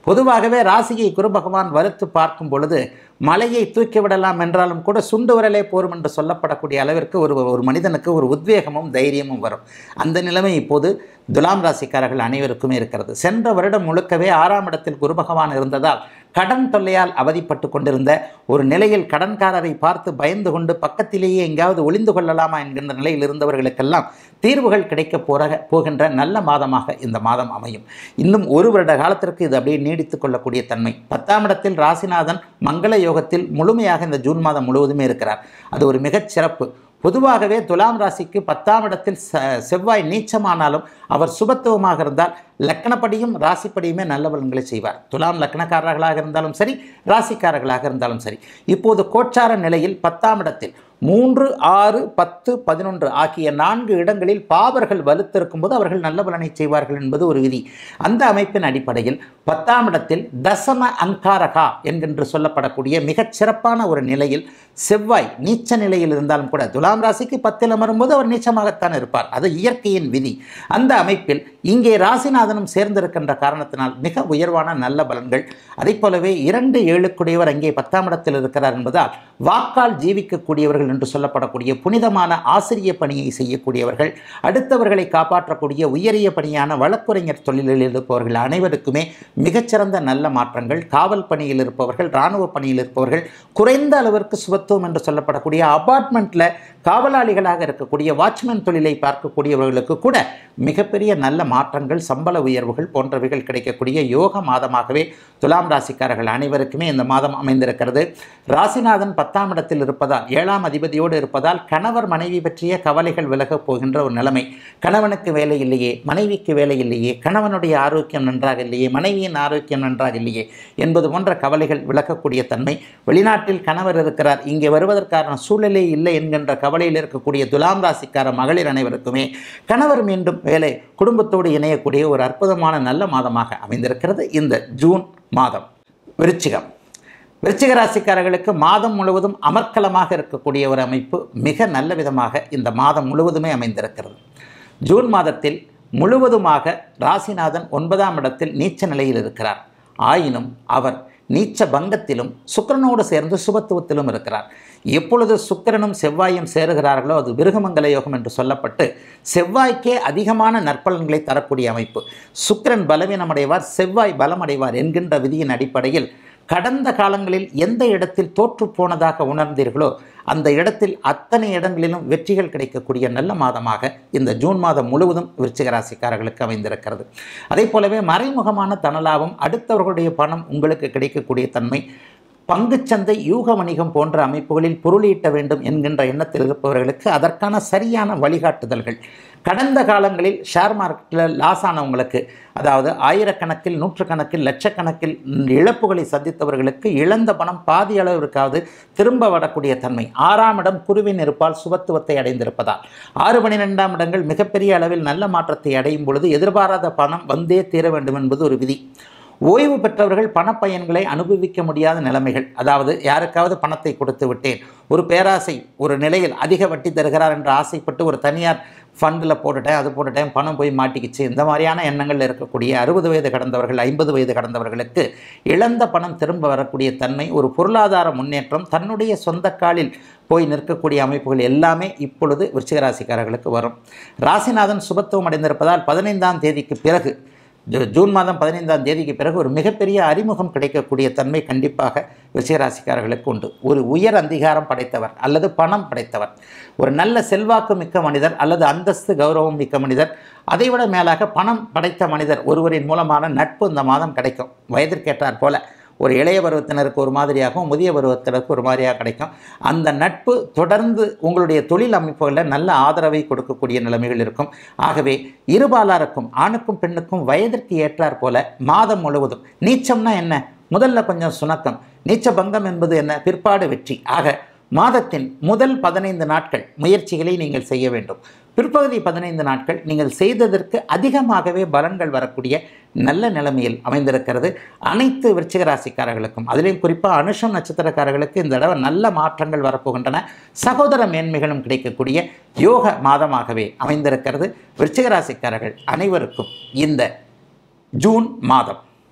பொதுவாகவே ராசியை குரு பகவான் வலுத்து பார்க்கும் பொழுது மலையை தூக்கி விடலாம் என்றாலும் கூட சுண்டு விரலே போரும் என்று சொல்லப்படக்கூடிய அளவிற்கு ஒரு ஒரு மனிதனுக்கு ஒரு உத்வேகமும் தைரியமும் வரும் அந்த நிலைமை இப்போது துலாம் ராசிக்காரர்கள் அனைவருக்குமே இருக்கிறது சென்ற வருடம் முழுக்கவே ஆறாம் இடத்தில் குரு பகவான் இருந்ததால் கடன் தொல்லையால் அவதிப்பட்டு கொண்டிருந்த ஒரு நிலையில் கடன்காரரை பார்த்து பயந்து கொண்டு பக்கத்திலேயே எங்காவது ஒளிந்து கொள்ளலாமா என்கின்ற நிலையில் இருந்தவர்களுக்கெல்லாம் தீர்வுகள் கிடைக்க போற போகின்ற நல்ல மாதமாக இந்த மாதம் அமையும் இன்னும் ஒரு வருட காலத்திற்கு இது அப்படியே நீடித்துக் கொள்ளக்கூடிய தன்மை பத்தாம் இடத்தில் ராசிநாதன் மங்கள யோகத்தில் முழுமையாக இந்த ஜூன் மாதம் முழுவதுமே இருக்கிறார் அது ஒரு மிகச் சிறப்பு பொதுவாகவே துலாம் ராசிக்கு பத்தாம் இடத்தில் ச செவ்வாய் நீச்சமானாலும் அவர் சுபத்துவமாக இருந்தால் லக்கணப்படியும் ராசிப்படியுமே நல்ல பலன்களை செய்வார் துலாம் லக்கணக்காரர்களாக இருந்தாலும் சரி ராசிக்காரர்களாக இருந்தாலும் சரி இப்போது கோச்சார நிலையில் பத்தாம் இடத்தில் மூன்று ஆறு பத்து பதினொன்று ஆகிய நான்கு இடங்களில் பாவர்கள் வலுத்திருக்கும் போது அவர்கள் நல்ல பலனை செய்வார்கள் என்பது ஒரு விதி அந்த அமைப்பின் அடிப்படையில் பத்தாம் இடத்தில் தசம அங்காரகா என்கின்ற சொல்லப்படக்கூடிய மிகச் சிறப்பான ஒரு நிலையில் செவ்வாய் நீச்ச நிலையில் இருந்தாலும் கூட துலாம் ராசிக்கு பத்தில் அமரும்போது அவர் நீச்சமாகத்தான் இருப்பார் அது இயற்கையின் விதி அந்த அமைப்பில் இங்கே ராசிநாதனும் சேர்ந்திருக்கின்ற காரணத்தினால் மிக உயர்வான நல்ல பலன்கள் அதைப் போலவே இரண்டு ஏழுக்குடையவர் அங்கே பத்தாம் இடத்தில் இருக்கிறார் என்பதால் வாக்கால் ஜீவிக்கக்கூடியவர்கள் என்று சொல்லப்படக்கூடிய புனிதமான ஆசிரிய பணியை செய்யக்கூடியவர்கள் அடுத்தவர்களை காப்பாற்றக்கூடிய உயரிய பணியான வழக்குரைஞர் தொழிலில் இருப்பவர்கள் அனைவருக்குமே மிகச்சிறந்த நல்ல மாற்றங்கள் காவல் பணியில் இருப்பவர்கள் இராணுவ பணியில் இருப்பவர்கள் குறைந்த அளவிற்கு சுபத்துவம் என்று சொல்லப்படக்கூடிய அபார்ட்மெண்ட்டில் காவலாளிகளாக இருக்கக்கூடிய வாட்ச்மேன் தொழிலை பார்க்கக்கூடியவர்களுக்கு கூட மிகப்பெரிய நல்ல மாற்றங்கள் சம்பள உயர்வுகள் போன்றவைகள் கிடைக்கக்கூடிய யோக மாதமாகவே துலாம் ராசிக்காரர்கள் அனைவருக்குமே இந்த மாதம் அமைந்திருக்கிறது ராசிநாதன் பத்தாம் இடத்தில் இருப்பதால் ஏழாம் அதிபதியோடு இருப்பதால் கணவர் மனைவி பற்றிய கவலைகள் விலகப் போகின்ற ஒரு நிலைமை கணவனுக்கு வேலை இல்லையே மனைவிக்கு வேலை இல்லையே கணவனுடைய ஆரோக்கியம் நன்றாக இல்லையே மனைவியின் ஆரோக்கியம் நன்றாக இல்லையே என்பது போன்ற கவலைகள் விலகக்கூடிய தன்மை வெளிநாட்டில் கணவர் இருக்கிறார் இங்கே வருவதற்கான சூழ்நிலை இல்லை என்கின்ற கவலையில் இருக்கக்கூடிய துலாம் ராசிக்கார மகளிர் அனைவருக்குமே கணவர் மீண்டும் வேலை குடும்பத்தோடு இணையக்கூடிய ஒரு அற்புதமான நல்ல மாதமாக அமைந்திருக்கிறது இந்த ஜூன் மாதம் விருச்சிகம் விருச்சிக ராசிக்காரர்களுக்கு மாதம் முழுவதும் அமர்க்கலமாக இருக்கக்கூடிய ஒரு அமைப்பு மிக நல்ல விதமாக இந்த மாதம் முழுவதுமே அமைந்திருக்கிறது ஜூன் மாதத்தில் முழுவதுமாக ராசிநாதன் ஒன்பதாம் இடத்தில் நீச்ச நிலையில் இருக்கிறார் ஆயினும் அவர் நீச்ச பங்கத்திலும் சுக்கிரனோடு சேர்ந்து சுபத்துவத்திலும் இருக்கிறார் எப்பொழுது சுக்கிரனும் செவ்வாயும் சேருகிறார்களோ அது விருகமங்கல யோகம் என்று சொல்லப்பட்டு செவ்வாய்க்கே அதிகமான நற்பலன்களை தரக்கூடிய அமைப்பு சுக்கிரன் பலவீனமடைவார் செவ்வாய் பலமடைவார் என்கின்ற விதியின் அடிப்படையில் கடந்த காலங்களில் எந்த இடத்தில் தோற்று போனதாக உணர்ந்தீர்களோ அந்த இடத்தில் அத்தனை இடங்களிலும் வெற்றிகள் கிடைக்கக்கூடிய நல்ல மாதமாக இந்த ஜூன் மாதம் முழுவதும் விருச்சிக ராசிக்காரர்களுக்கு அமைந்திருக்கிறது அதே போலவே மறைமுகமான தனலாபம் அடுத்தவர்களுடைய பணம் உங்களுக்கு கிடைக்கக்கூடிய தன்மை பங்குச்சந்தை யூக வணிகம் போன்ற அமைப்புகளில் பொருளீட்ட வேண்டும் என்கின்ற எண்ணத்தில் இருப்பவர்களுக்கு அதற்கான சரியான வழிகாட்டுதல்கள் கடந்த காலங்களில் ஷேர் மார்க்கெட்டில் லாஸ் ஆனவங்களுக்கு அதாவது ஆயிரக்கணக்கில் நூற்றுக்கணக்கில் லட்சக்கணக்கில் இழப்புகளை சந்தித்தவர்களுக்கு இழந்த பணம் பாதி அளவிற்காவது திரும்ப வரக்கூடிய தன்மை ஆறாம் இடம் குருவின் இருப்பால் சுபத்துவத்தை அடைந்திருப்பதால் ஆறு பனிரெண்டாம் இடங்கள் மிகப்பெரிய அளவில் நல்ல மாற்றத்தை அடையும் பொழுது எதிர்பாராத பணம் வந்தே தீர வேண்டும் என்பது ஒரு விதி ஓய்வு பெற்றவர்கள் பணப்பயன்களை அனுபவிக்க முடியாத நிலைமைகள் அதாவது யாருக்காவது பணத்தை கொடுத்து விட்டேன் ஒரு பேராசை ஒரு நிலையில் அதிக வட்டி தருகிறார் என்று ஆசைப்பட்டு ஒரு தனியார் ஃபண்டில் போட்டுட்டேன் அது போட்டுட்டேன் பணம் போய் மாட்டிக்கிச்சு இந்த மாதிரியான எண்ணங்கள் இருக்கக்கூடிய அறுபது வயது கடந்தவர்கள் ஐம்பது வயது கடந்தவர்களுக்கு இழந்த பணம் திரும்ப வரக்கூடிய தன்மை ஒரு பொருளாதார முன்னேற்றம் தன்னுடைய சொந்த காலில் போய் நிற்கக்கூடிய அமைப்புகள் எல்லாமே இப்பொழுது விருச்சிக ராசிக்காரர்களுக்கு வரும் ராசிநாதன் சுபத்துவம் அடைந்திருப்பதால் பதினைந்தாம் தேதிக்கு பிறகு ஜூ- ஜூன் மாதம் பதினைந்தாம் தேதிக்கு பிறகு ஒரு மிகப்பெரிய அறிமுகம் கிடைக்கக்கூடிய தன்மை கண்டிப்பாக விஷயராசிக்காரர்களுக்கு உண்டு ஒரு உயர் அங்கீகாரம் படைத்தவர் அல்லது பணம் படைத்தவர் ஒரு நல்ல செல்வாக்கு மிக்க மனிதர் அல்லது அந்தஸ்து கௌரவம் மிக்க மனிதர் அதைவிட மேலாக பணம் படைத்த மனிதர் ஒருவரின் மூலமான நட்பு இந்த மாதம் கிடைக்கும் வயதிற்கேற்றார் போல ஒரு இளைய பருவத்தினருக்கு ஒரு மாதிரியாகவும் முதிய பருவத்தினருக்கு ஒரு மாதிரியாக கிடைக்கும் அந்த நட்பு தொடர்ந்து உங்களுடைய தொழில் அமைப்புகளில் நல்ல ஆதரவை கொடுக்கக்கூடிய நிலைமைகள் இருக்கும் ஆகவே இருபாலாருக்கும் ஆணுக்கும் பெண்ணுக்கும் வயதிற்கு ஏற்றார் போல மாதம் முழுவதும் நீச்சம்னா என்ன முதல்ல கொஞ்சம் சுணக்கம் நீச்ச பங்கம் என்பது என்ன பிற்பாடு வெற்றி ஆக மாதத்தின் முதல் பதினைந்து நாட்கள் முயற்சிகளை நீங்கள் செய்ய வேண்டும் பிற்பகுதி பதினைந்து நாட்கள் நீங்கள் செய்ததற்கு அதிகமாகவே பலன்கள் வரக்கூடிய நல்ல நிலைமையில் அமைந்திருக்கிறது அனைத்து விருச்சிக ராசிக்காரர்களுக்கும் அதிலையும் குறிப்பாக அனுஷம் நட்சத்திரக்காரர்களுக்கு இந்த தடவை நல்ல மாற்றங்கள் வரப்போகின்றன சகோதர மேன்மைகளும் கிடைக்கக்கூடிய யோக மாதமாகவே அமைந்திருக்கிறது விருச்சிக ராசிக்காரர்கள் அனைவருக்கும் இந்த ஜூன் மாதம்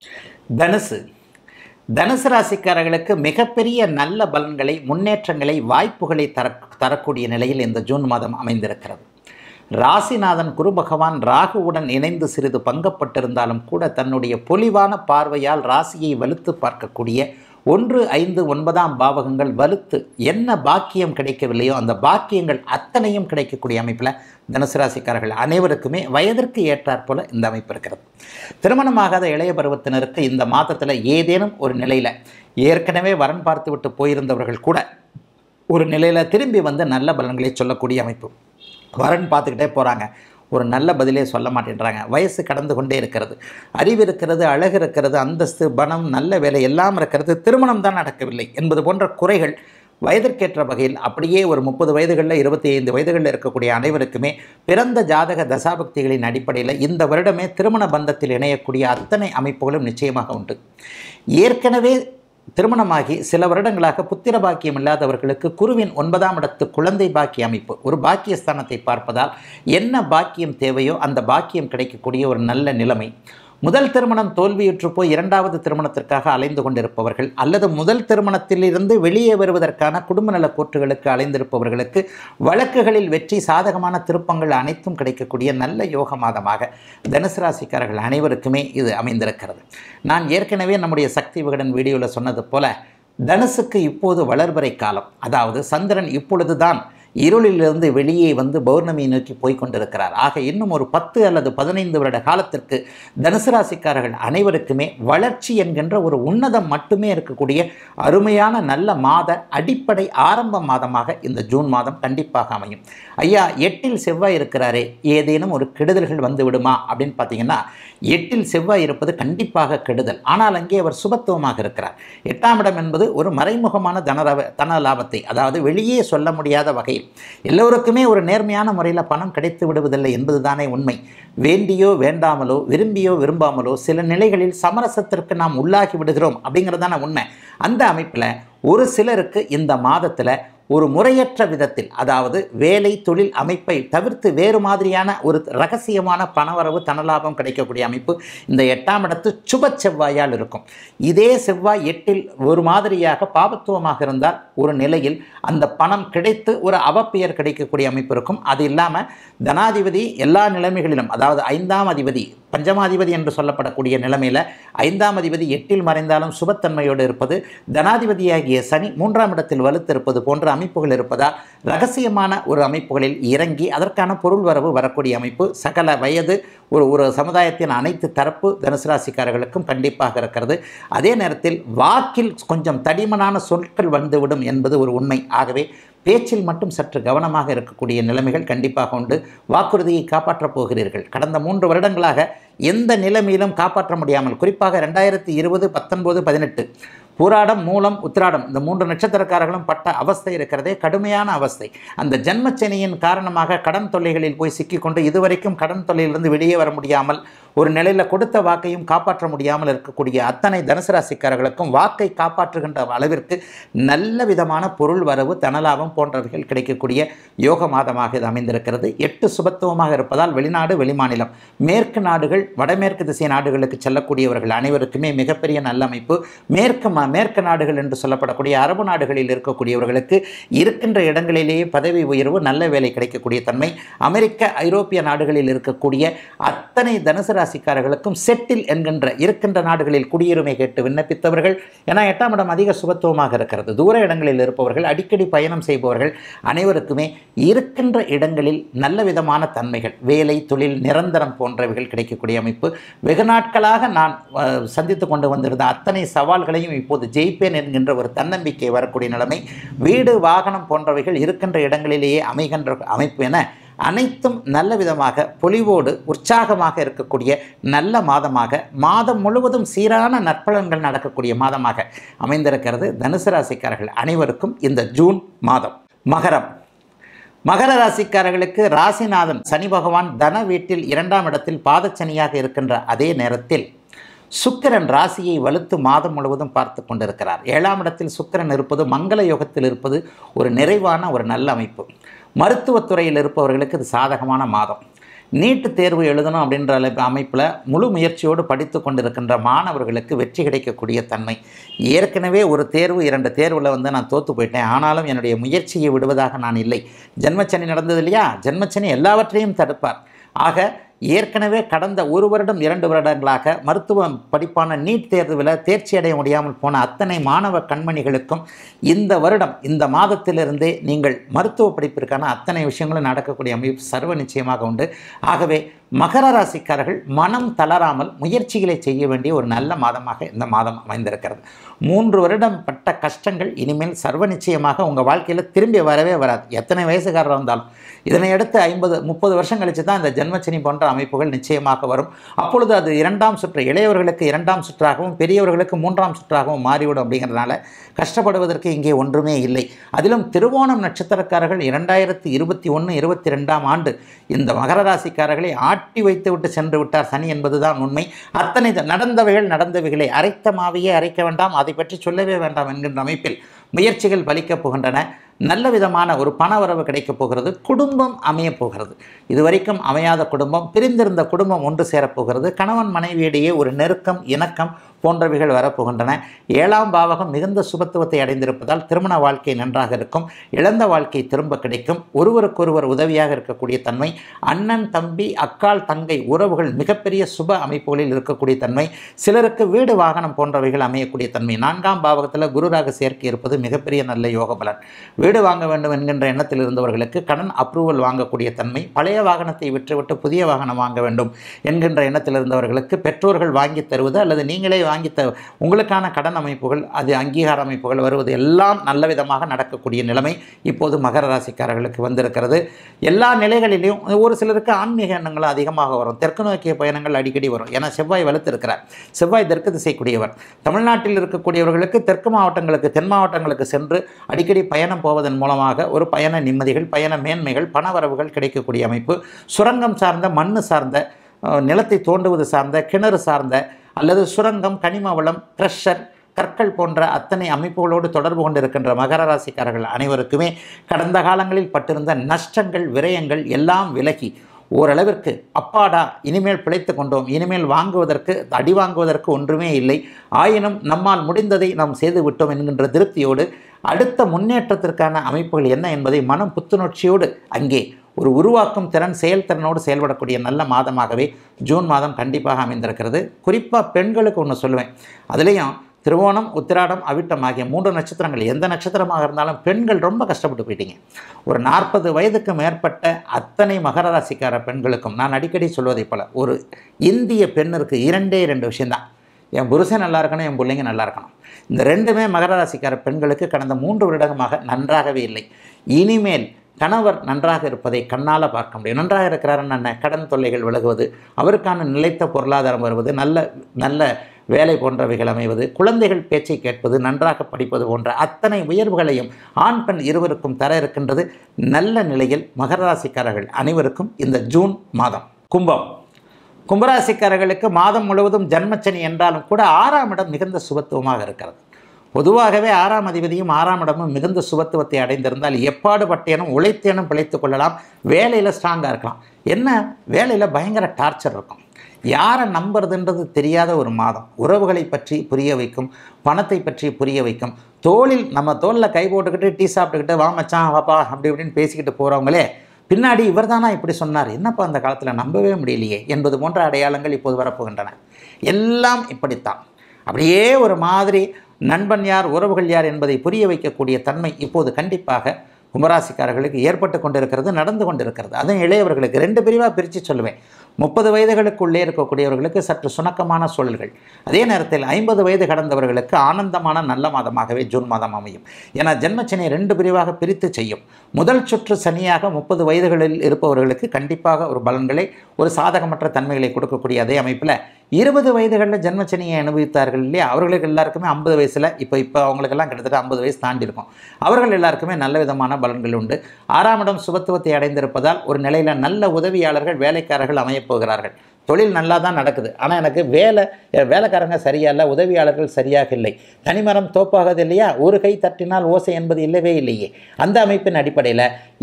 தனுசு தனுசு ராசிக்காரர்களுக்கு மிகப்பெரிய நல்ல பலன்களை முன்னேற்றங்களை வாய்ப்புகளை தர தரக்கூடிய நிலையில் இந்த ஜூன் மாதம் அமைந்திருக்கிறது ராசிநாதன் குரு பகவான் ராகுவுடன் இணைந்து சிறிது பங்கப்பட்டிருந்தாலும் கூட தன்னுடைய பொலிவான பார்வையால் ராசியை வலுத்து பார்க்கக்கூடிய ஒன்று ஐந்து ஒன்பதாம் பாவகங்கள் வலுத்து என்ன பாக்கியம் கிடைக்கவில்லையோ அந்த பாக்கியங்கள் அத்தனையும் கிடைக்கக்கூடிய அமைப்பில் தனுசு ராசிக்காரர்கள் அனைவருக்குமே வயதிற்கு ஏற்றாற் போல இந்த அமைப்பு இருக்கிறது திருமணமாகாத இளைய பருவத்தினருக்கு இந்த மாதத்தில் ஏதேனும் ஒரு நிலையில் ஏற்கனவே வரன் பார்த்து விட்டு போயிருந்தவர்கள் கூட ஒரு நிலையில் திரும்பி வந்து நல்ல பலன்களை சொல்லக்கூடிய அமைப்பு வரன் பார்த்துக்கிட்டே போகிறாங்க ஒரு நல்ல பதிலே சொல்ல மாட்டேன்றாங்க வயசு கடந்து கொண்டே இருக்கிறது அறிவு இருக்கிறது அழகு இருக்கிறது அந்தஸ்து பணம் நல்ல வேலை எல்லாம் இருக்கிறது திருமணம் தான் நடக்கவில்லை என்பது போன்ற குறைகள் வயதிற்கேற்ற வகையில் அப்படியே ஒரு முப்பது வயதுகளில் இருபத்தி ஐந்து வயதுகளில் இருக்கக்கூடிய அனைவருக்குமே பிறந்த ஜாதக தசாபக்திகளின் அடிப்படையில் இந்த வருடமே திருமண பந்தத்தில் இணையக்கூடிய அத்தனை அமைப்புகளும் நிச்சயமாக உண்டு ஏற்கனவே திருமணமாகி சில வருடங்களாக புத்திர பாக்கியம் இல்லாதவர்களுக்கு குருவின் ஒன்பதாம் இடத்து குழந்தை பாக்கிய அமைப்பு ஒரு பாக்கியஸ்தானத்தை பார்ப்பதால் என்ன பாக்கியம் தேவையோ அந்த பாக்கியம் கிடைக்கக்கூடிய ஒரு நல்ல நிலைமை முதல் திருமணம் தோல்வியுற்று போய் இரண்டாவது திருமணத்திற்காக அலைந்து கொண்டிருப்பவர்கள் அல்லது முதல் திருமணத்திலிருந்து வெளியே வருவதற்கான குடும்ப நல கோர்ட்டுகளுக்கு அலைந்திருப்பவர்களுக்கு வழக்குகளில் வெற்றி சாதகமான திருப்பங்கள் அனைத்தும் கிடைக்கக்கூடிய நல்ல யோக மாதமாக தனுசு ராசிக்காரர்கள் அனைவருக்குமே இது அமைந்திருக்கிறது நான் ஏற்கனவே நம்முடைய சக்தி விகடன் வீடியோவில் சொன்னது போல தனுசுக்கு இப்போது வளர்வரை காலம் அதாவது சந்திரன் இப்பொழுதுதான் இருளிலிருந்து வெளியே வந்து பௌர்ணமியை நோக்கி போய் கொண்டிருக்கிறார் ஆக இன்னும் ஒரு பத்து அல்லது பதினைந்து வருட காலத்திற்கு தனுசு ராசிக்காரர்கள் அனைவருக்குமே வளர்ச்சி என்கின்ற ஒரு உன்னதம் மட்டுமே இருக்கக்கூடிய அருமையான நல்ல மாத அடிப்படை ஆரம்ப மாதமாக இந்த ஜூன் மாதம் கண்டிப்பாக அமையும் ஐயா எட்டில் செவ்வாய் இருக்கிறாரே ஏதேனும் ஒரு கெடுதல்கள் வந்து விடுமா அப்படின்னு பார்த்தீங்கன்னா எட்டில் செவ்வாய் இருப்பது கண்டிப்பாக கெடுதல் ஆனால் அங்கே அவர் சுபத்துவமாக இருக்கிறார் எட்டாம் இடம் என்பது ஒரு மறைமுகமான தனலாப தன லாபத்தை அதாவது வெளியே சொல்ல முடியாத வகையில் எல்லோருக்குமே ஒரு நேர்மையான முறையில் பணம் கிடைத்து விடுவதில்லை என்பதுதானே உண்மை வேண்டியோ வேண்டாமலோ விரும்பியோ விரும்பாமலோ சில நிலைகளில் சமரசத்திற்கு நாம் உள்ளாகி விடுகிறோம் அப்படிங்கிறதான உண்மை அந்த அமைப்பில் ஒரு சிலருக்கு இந்த மாதத்தில் ஒரு முறையற்ற விதத்தில் அதாவது வேலை தொழில் அமைப்பை தவிர்த்து வேறு மாதிரியான ஒரு ரகசியமான பணவரவு தனலாபம் கிடைக்கக்கூடிய அமைப்பு இந்த எட்டாம் இடத்து சுப செவ்வாயால் இருக்கும் இதே செவ்வாய் எட்டில் ஒரு மாதிரியாக பாபத்துவமாக இருந்தால் ஒரு நிலையில் அந்த பணம் கிடைத்து ஒரு அவப்பெயர் கிடைக்கக்கூடிய அமைப்பு இருக்கும் அது இல்லாமல் தனாதிபதி எல்லா நிலைமைகளிலும் அதாவது ஐந்தாம் அதிபதி பஞ்சமாதிபதி என்று சொல்லப்படக்கூடிய நிலைமையில் ஐந்தாம் அதிபதி எட்டில் மறைந்தாலும் சுபத்தன்மையோடு இருப்பது தனாதிபதியாகிய சனி மூன்றாம் இடத்தில் வலுத்திருப்பது போன்ற அமைப்புகள் இருப்பதால் ரகசியமான ஒரு அமைப்புகளில் இறங்கி அதற்கான பொருள் வரவு வரக்கூடிய அமைப்பு சகல வயது ஒரு ஒரு சமுதாயத்தின் அனைத்து தரப்பு தனுசு ராசிக்காரர்களுக்கும் கண்டிப்பாக இருக்கிறது அதே நேரத்தில் வாக்கில் கொஞ்சம் தடிமனான சொற்கள் வந்துவிடும் என்பது ஒரு உண்மை ஆகவே பேச்சில் மட்டும் சற்று கவனமாக இருக்கக்கூடிய நிலைமைகள் கண்டிப்பாக உண்டு வாக்குறுதியை காப்பாற்றப் போகிறீர்கள் கடந்த மூன்று வருடங்களாக எந்த நிலைமையிலும் காப்பாற்ற முடியாமல் குறிப்பாக ரெண்டாயிரத்தி இருபது பத்தொன்பது பதினெட்டு பூராடம் மூலம் உத்திராடம் இந்த மூன்று நட்சத்திரக்காரர்களும் பட்ட அவஸ்தை இருக்கிறதே கடுமையான அவஸ்தை அந்த ஜென்மச்சனியின் காரணமாக கடன் தொல்லைகளில் போய் சிக்கிக்கொண்டு இதுவரைக்கும் கடன் தொல்லையிலிருந்து வெளியே வர முடியாமல் ஒரு நிலையில் கொடுத்த வாக்கையும் காப்பாற்ற முடியாமல் இருக்கக்கூடிய அத்தனை தனுசு ராசிக்காரர்களுக்கும் வாக்கை காப்பாற்றுகின்ற அளவிற்கு நல்ல விதமான பொருள் வரவு தனலாபம் போன்றவைகள் கிடைக்கக்கூடிய யோக மாதமாக இது அமைந்திருக்கிறது எட்டு சுபத்துவமாக இருப்பதால் வெளிநாடு வெளிமாநிலம் மேற்கு நாடுகள் வடமேற்கு திசை நாடுகளுக்கு செல்லக்கூடியவர்கள் அனைவருக்குமே மிகப்பெரிய நல்ல அமைப்பு மேற்கு ம- மேற்கு நாடுகள் என்று சொல்லப்படக்கூடிய அரபு நாடுகளில் இருக்கக்கூடியவர்களுக்கு இருக்கின்ற இடங்களிலேயே பதவி உயர்வு நல்ல வேலை கிடைக்கக்கூடிய தன்மை அமெரிக்க ஐரோப்பிய நாடுகளில் இருக்கக்கூடிய அத்தனை தனுசு ராசிக்காரர்களுக்கும் செட்டில் என்கின்ற இருக்கின்ற நாடுகளில் குடியுரிமை கேட்டு விண்ணப்பித்தவர்கள் ஏன்னா எட்டாம் இடம் அதிக சுபத்துவமாக இருக்கிறது தூர இடங்களில் இருப்பவர்கள் அடிக்கடி பயணம் செய்பவர்கள் அனைவருக்குமே இருக்கின்ற இடங்களில் நல்ல விதமான தன்மைகள் வேலை தொழில் நிரந்தரம் போன்றவைகள் கிடைக்கக்கூடிய அமைப்பு வெகு நாட்களாக நான் அஹ், சந்தித்து கொண்டு வந்திருந்த அத்தனை சவால்களையும் இப்போது ஜெயிப்பேன் என்கின்ற ஒரு தன்னம்பிக்கை வரக்கூடிய நிலைமை வீடு வாகனம் போன்றவைகள் இருக்கின்ற இடங்களிலேயே அமைகின்ற அமைப்பு என அனைத்தும் நல்ல விதமாக பொலிவோடு உற்சாகமாக இருக்கக்கூடிய நல்ல மாதமாக மாதம் முழுவதும் சீரான நற்பலன்கள் நடக்கக்கூடிய மாதமாக அமைந்திருக்கிறது தனுசு ராசிக்காரர்கள் அனைவருக்கும் இந்த ஜூன் மாதம் மகரம் மகர ராசிக்காரர்களுக்கு ராசிநாதன் சனி பகவான் தன வீட்டில் இரண்டாம் இடத்தில் பாதச்சனியாக இருக்கின்ற அதே நேரத்தில் சுக்கிரன் ராசியை வலுத்து மாதம் முழுவதும் பார்த்து கொண்டிருக்கிறார் ஏழாம் இடத்தில் சுக்கிரன் இருப்பது மங்கள யோகத்தில் இருப்பது ஒரு நிறைவான ஒரு நல்ல அமைப்பு மருத்துவத்துறையில் இருப்பவர்களுக்கு இது சாதகமான மாதம் நீட்டு தேர்வு எழுதணும் அப்படின்ற அமைப்பில் முழு முயற்சியோடு படித்து கொண்டிருக்கின்ற மாணவர்களுக்கு வெற்றி கிடைக்கக்கூடிய தன்மை ஏற்கனவே ஒரு தேர்வு இரண்டு தேர்வில் வந்து நான் தோற்று போயிட்டேன் ஆனாலும் என்னுடைய முயற்சியை விடுவதாக நான் இல்லை ஜென்மச்சனி நடந்தது இல்லையா ஜென்மச்சனி எல்லாவற்றையும் தடுப்பார் ஆக ஏற்கனவே கடந்த ஒரு வருடம் இரண்டு வருடங்களாக மருத்துவ படிப்பான நீட் தேர்வில் தேர்ச்சி அடைய முடியாமல் போன அத்தனை மாணவ கண்மணிகளுக்கும் இந்த வருடம் இந்த மாதத்திலிருந்தே நீங்கள் மருத்துவ படிப்பிற்கான அத்தனை விஷயங்களும் நடக்கக்கூடிய அமைப்பு சர்வ நிச்சயமாக உண்டு ஆகவே மகர ராசிக்காரர்கள் மனம் தளராமல் முயற்சிகளை செய்ய வேண்டிய ஒரு நல்ல மாதமாக இந்த மாதம் அமைந்திருக்கிறது மூன்று வருடம் பட்ட கஷ்டங்கள் இனிமேல் சர்வ நிச்சயமாக உங்கள் வாழ்க்கையில் திரும்பி வரவே வராது எத்தனை வயசுக்காரர் இருந்தாலும் இதனை அடுத்து ஐம்பது முப்பது வருஷம் கழித்து தான் இந்த ஜென்மச்சனி போன்ற அமைப்புகள் நிச்சயமாக வரும் அப்பொழுது அது இரண்டாம் சுற்று இளையவர்களுக்கு இரண்டாம் சுற்றாகவும் பெரியவர்களுக்கு மூன்றாம் சுற்றாகவும் மாறிவிடும் அப்படிங்கிறதுனால கஷ்டப்படுவதற்கு இங்கே ஒன்றுமே இல்லை அதிலும் திருவோணம் நட்சத்திரக்காரர்கள் இரண்டாயிரத்தி இருபத்தி ஒன்று இருபத்தி ரெண்டாம் ஆண்டு இந்த மகர ராசிக்காரர்களை ஆட்டி வைத்து விட்டு சென்று விட்டார் சனி என்பதுதான் உண்மை அத்தனை நடந்தவைகள் நடந்தவைகளை அரைத்த மாவையே அரைக்க வேண்டாம் அதை பற்றி சொல்லவே வேண்டாம் என்கின்ற அமைப்பில் முயற்சிகள் பலிக்கப் போகின்றன நல்ல விதமான ஒரு பண வரவு கிடைக்கப் போகிறது குடும்பம் அமையப் போகிறது இதுவரைக்கும் அமையாத குடும்பம் பிரிந்திருந்த குடும்பம் ஒன்று சேரப்போகிறது கணவன் மனைவியிடையே ஒரு நெருக்கம் இணக்கம் போன்றவைகள் வரப்போகின்றன ஏழாம் பாவகம் மிகுந்த சுபத்துவத்தை அடைந்திருப்பதால் திருமண வாழ்க்கை நன்றாக இருக்கும் இழந்த வாழ்க்கை திரும்ப கிடைக்கும் ஒருவருக்கொருவர் உதவியாக இருக்கக்கூடிய தன்மை அண்ணன் தம்பி அக்கால் தங்கை உறவுகள் மிகப்பெரிய சுப அமைப்புகளில் இருக்கக்கூடிய தன்மை சிலருக்கு வீடு வாகனம் போன்றவைகள் அமையக்கூடிய தன்மை நான்காம் பாவகத்தில் குருராக சேர்க்கை இருப்பது மிகப்பெரிய நல்ல யோக பலன் வீடு வாங்க வேண்டும் என்கின்ற எண்ணத்தில் இருந்தவர்களுக்கு கடன் அப்ரூவல் வாங்கக்கூடிய தன்மை பழைய வாகனத்தை விற்றுவிட்டு புதிய வாகனம் வாங்க வேண்டும் என்கின்ற எண்ணத்தில் இருந்தவர்களுக்கு பெற்றோர்கள் வாங்கி தருவது அல்லது நீங்களே வாங்கி த உங்களுக்கான கடன் அமைப்புகள் அது அங்கீகார அமைப்புகள் வருவது எல்லாம் நல்ல விதமாக நடக்கக்கூடிய நிலைமை இப்போது மகர ராசிக்காரர்களுக்கு வந்திருக்கிறது எல்லா நிலைகளிலையும் ஒரு சிலருக்கு ஆன்மீக எண்ணங்கள் அதிகமாக வரும் தெற்கு நோக்கிய பயணங்கள் அடிக்கடி வரும் ஏன்னா செவ்வாய் வலுத்திருக்கிறார் செவ்வாய் தெற்கு திசைக்கூடியவர் தமிழ்நாட்டில் இருக்கக்கூடியவர்களுக்கு தெற்கு மாவட்டங்களுக்கு தென் மாவட்டங்களுக்கு சென்று அடிக்கடி பயணம் போவதன் மூலமாக ஒரு பயண நிம்மதிகள் பயண மேன்மைகள் பணவரவுகள் கிடைக்கக்கூடிய அமைப்பு சுரங்கம் சார்ந்த மண்ணு சார்ந்த அஹ், நிலத்தை தோண்டுவது சார்ந்த கிணறு சார்ந்த அல்லது சுரங்கம் கனிம வளம் க்ரஷர் கற்கள் போன்ற அத்தனை அமைப்புகளோடு தொடர்பு கொண்டிருக்கின்ற மகர ராசிக்காரர்கள் அனைவருக்குமே கடந்த காலங்களில் பட்டிருந்த நஷ்டங்கள் விரயங்கள் எல்லாம் விலகி ஓரளவிற்கு அப்பாடா இனிமேல் பிழைத்து கொண்டோம் இனிமேல் வாங்குவதற்கு அடி வாங்குவதற்கு ஒன்றுமே இல்லை ஆயினும் நம்மால் முடிந்ததை நாம் செய்து விட்டோம் என்கின்ற திருப்தியோடு அடுத்த முன்னேற்றத்திற்கான அமைப்புகள் என்ன என்பதை மனம் புத்துணர்ச்சியோடு அங்கே ஒரு உருவாக்கும் திறன் செயல்திறனோடு செயல்படக்கூடிய நல்ல மாதமாகவே ஜூன் மாதம் கண்டிப்பாக அமைந்திருக்கிறது குறிப்பாக பெண்களுக்கு ஒன்று சொல்லுவேன் அதுலேயும் திருவோணம் உத்திராடம் அவிட்டம் ஆகிய மூன்று நட்சத்திரங்கள் எந்த நட்சத்திரமாக இருந்தாலும் பெண்கள் ரொம்ப கஷ்டப்பட்டு போயிட்டீங்க ஒரு நாற்பது வயதுக்கு மேற்பட்ட அத்தனை மகர ராசிக்கார பெண்களுக்கும் நான் அடிக்கடி சொல்வதைப் போல ஒரு இந்திய பெண்ணிற்கு இரண்டே இரண்டு விஷயம்தான் என் புருஷன் நல்லா இருக்கணும் என் பிள்ளைங்க நல்லா இருக்கணும் இந்த ரெண்டுமே மகர ராசிக்கார பெண்களுக்கு கடந்த மூன்று வருடமாக நன்றாகவே இல்லை இனிமேல் கணவர் நன்றாக இருப்பதை கண்ணால் பார்க்க முடியும் நன்றாக இருக்கிறாருன்னு என்ன கடன் தொல்லைகள் விலகுவது அவருக்கான நிலைத்த பொருளாதாரம் வருவது நல்ல நல்ல வேலை போன்றவைகள் அமைவது குழந்தைகள் பேச்சை கேட்பது நன்றாக படிப்பது போன்ற அத்தனை உயர்வுகளையும் ஆண் பெண் இருவருக்கும் தர இருக்கின்றது நல்ல நிலையில் மகர ராசிக்காரர்கள் அனைவருக்கும் இந்த ஜூன் மாதம் கும்பம் கும்பராசிக்காரர்களுக்கு மாதம் முழுவதும் ஜன்மச்சனி என்றாலும் கூட ஆறாம் இடம் மிகுந்த சுபத்துவமாக இருக்கிறது பொதுவாகவே ஆறாம் அதிபதியும் ஆறாம் இடமும் மிகுந்த சுபத்துவத்தை அடைந்திருந்தால் எப்பாடு பட்டேனும் உழைத்தேனும் பிழைத்து கொள்ளலாம் வேலையில் ஸ்ட்ராங்காக இருக்கலாம் என்ன வேலையில் பயங்கர டார்ச்சர் இருக்கும் யாரை நம்புறதுன்றது தெரியாத ஒரு மாதம் உறவுகளை பற்றி புரிய வைக்கும் பணத்தை பற்றி புரிய வைக்கும் தோளில் நம்ம தோளில் கை போட்டுக்கிட்டு டீ சாப்பிட்டுக்கிட்டு வா மச்சான் வாப்பா அப்படி இப்படின்னு பேசிக்கிட்டு போகிறவங்களே பின்னாடி இவர் தானா இப்படி சொன்னார் என்னப்பா அந்த காலத்தில் நம்பவே முடியலையே என்பது போன்ற அடையாளங்கள் இப்போது வரப்போகின்றன எல்லாம் இப்படித்தான் அப்படியே ஒரு மாதிரி நண்பன் யார் உறவுகள் யார் என்பதை புரிய வைக்கக்கூடிய தன்மை இப்போது கண்டிப்பாக கும்பராசிக்காரர்களுக்கு ஏற்பட்டு கொண்டிருக்கிறது நடந்து கொண்டிருக்கிறது அதுவும் இளையவர்களுக்கு ரெண்டு பிரிவாக பிரித்து சொல்லுவேன் முப்பது வயதுகளுக்குள்ளே இருக்கக்கூடியவர்களுக்கு சற்று சுணக்கமான சூழல்கள் அதே நேரத்தில் ஐம்பது வயது கடந்தவர்களுக்கு ஆனந்தமான நல்ல மாதமாகவே ஜூன் மாதம் அமையும் ஏன்னா ஜென்மச்சனி ரெண்டு பிரிவாக பிரித்து செய்யும் முதல் சுற்று சனியாக முப்பது வயதுகளில் இருப்பவர்களுக்கு கண்டிப்பாக ஒரு பலன்களை ஒரு சாதகமற்ற தன்மைகளை கொடுக்கக்கூடிய அதே அமைப்பில் இருபது வயதுகளில் ஜென்மச்சனியை அனுபவித்தார்கள் இல்லையா அவர்களுக்கு எல்லாருக்குமே ஐம்பது வயசில் இப்போ இப்போ அவங்களுக்கெல்லாம் கிட்டத்தட்ட ஐம்பது வயசு தாண்டி இருக்கும் அவர்கள் எல்லாருக்குமே நல்ல விதமான பலன்கள் உண்டு ஆறாம் இடம் சுபத்துவத்தை அடைந்திருப்பதால் ஒரு நிலையில் நல்ல உதவியாளர்கள் வேலைக்காரர்கள் அமையப் போகிறார்கள் தொழில் நல்லா தான் நடக்குது ஆனால் எனக்கு வேலை என் வேலைக்காரங்க சரியா இல்லை உதவியாளர்கள் சரியாக இல்லை தனிமரம் தோப்பாகாது இல்லையா ஒரு கை தட்டினால் ஓசை என்பது இல்லவே இல்லையே அந்த அமைப்பின் அடிப்படையில்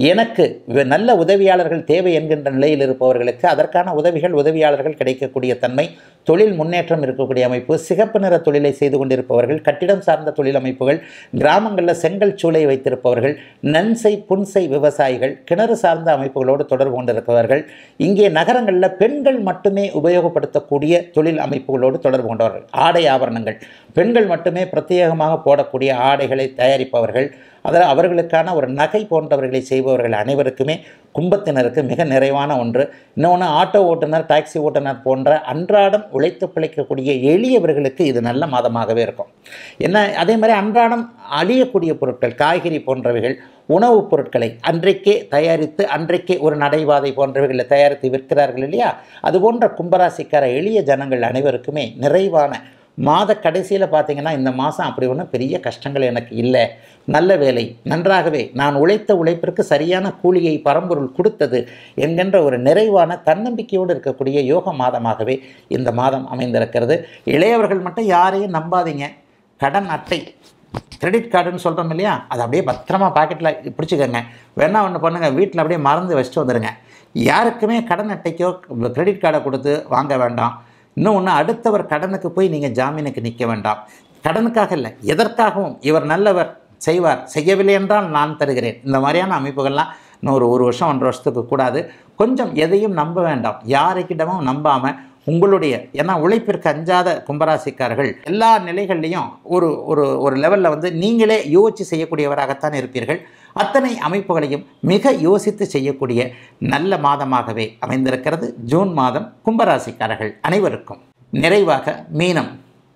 எனக்கு வே- நல்ல உதவியாளர்கள் தேவை என்கின்ற நிலையில் இருப்பவர்களுக்கு அதற்கான உதவிகள் உதவியாளர்கள் கிடைக்கக்கூடிய தன்மை தொழில் முன்னேற்றம் இருக்கக்கூடிய அமைப்பு சிகப்பு நிற தொழிலை செய்து கொண்டிருப்பவர்கள் கட்டிடம் சார்ந்த தொழில் அமைப்புகள் கிராமங்களில் செங்கல் சூளை வைத்திருப்பவர்கள் நன்சை புன்சை விவசாயிகள் கிணறு சார்ந்த அமைப்புகளோடு தொடர்பு கொண்டிருப்பவர்கள் இங்கே நகரங்களில் பெண்கள் மட்டுமே உபயோகப்படுத்தக்கூடிய தொழில் அமைப்புகளோடு தொடர்பு கொண்டவர்கள் ஆடை ஆபரணங்கள் பெண்கள் மட்டுமே பிரத்யேகமாக போடக்கூடிய ஆடைகளை தயாரிப்பவர்கள் அதில் அவர்களுக்கான ஒரு நகை போன்றவர்களை செய்பவர்கள் அனைவருக்குமே கும்பத்தினருக்கு மிக நிறைவான ஒன்று இன்னொன்று ஆட்டோ ஓட்டுநர் டாக்ஸி ஓட்டுநர் போன்ற அன்றாடம் உழைத்து பிழைக்கக்கூடிய எளியவர்களுக்கு இது நல்ல மாதமாகவே இருக்கும் என்ன அதே மாதிரி அன்றாடம் அழியக்கூடிய பொருட்கள் காய்கறி போன்றவைகள் உணவுப் பொருட்களை அன்றைக்கே தயாரித்து அன்றைக்கே ஒரு நடைபாதை போன்றவைகளை தயாரித்து விற்கிறார்கள் இல்லையா அதுபோன்ற கும்பராசிக்கார எளிய ஜனங்கள் அனைவருக்குமே நிறைவான மாத கடைசியில் பார்த்தீங்கன்னா இந்த மாதம் அப்படி ஒன்றும் பெரிய கஷ்டங்கள் எனக்கு இல்லை நல்ல வேலை நன்றாகவே நான் உழைத்த உழைப்பிற்கு சரியான கூலியை பரம்பொருள் கொடுத்தது என்கின்ற ஒரு நிறைவான தன்னம்பிக்கையோடு இருக்கக்கூடிய யோக மாதமாகவே இந்த மாதம் அமைந்திருக்கிறது இளையவர்கள் மட்டும் யாரையும் நம்பாதீங்க கடன் அட்டை கிரெடிட் கார்டுன்னு சொல்கிறோம் இல்லையா அதை அப்படியே பத்திரமா பாக்கெட்டில் பிடிச்சிக்கோங்க வேணா ஒன்று பண்ணுங்கள் வீட்டில் அப்படியே மறந்து வச்சுட்டு வந்துடுங்க யாருக்குமே கடன் அட்டைக்கோ கிரெடிட் கார்டை கொடுத்து வாங்க வேண்டாம் இன்னொன்று அடுத்தவர் கடனுக்கு போய் நீங்கள் ஜாமீனுக்கு நிற்க வேண்டாம் கடனுக்காக இல்லை எதற்காகவும் இவர் நல்லவர் செய்வார் செய்யவில்லை என்றால் நான் தருகிறேன் இந்த மாதிரியான அமைப்புகள்லாம் இன்னும் ஒரு ஒரு வருஷம் ஒன்றரை வருஷத்துக்கு கூடாது கொஞ்சம் எதையும் நம்ப வேண்டாம் யாருக்கிட்டமும் நம்பாமல் உங்களுடைய ஏன்னா உழைப்பிற்கு அஞ்சாத கும்பராசிக்காரர்கள் எல்லா நிலைகள்லையும் ஒரு ஒரு ஒரு லெவலில் வந்து நீங்களே யோசித்து செய்யக்கூடியவராகத்தான் இருப்பீர்கள் அத்தனை அமைப்புகளையும் மிக யோசித்து செய்யக்கூடிய நல்ல மாதமாகவே அமைந்திருக்கிறது ஜூன் மாதம் கும்பராசிக்காரர்கள் அனைவருக்கும் நிறைவாக மீனம்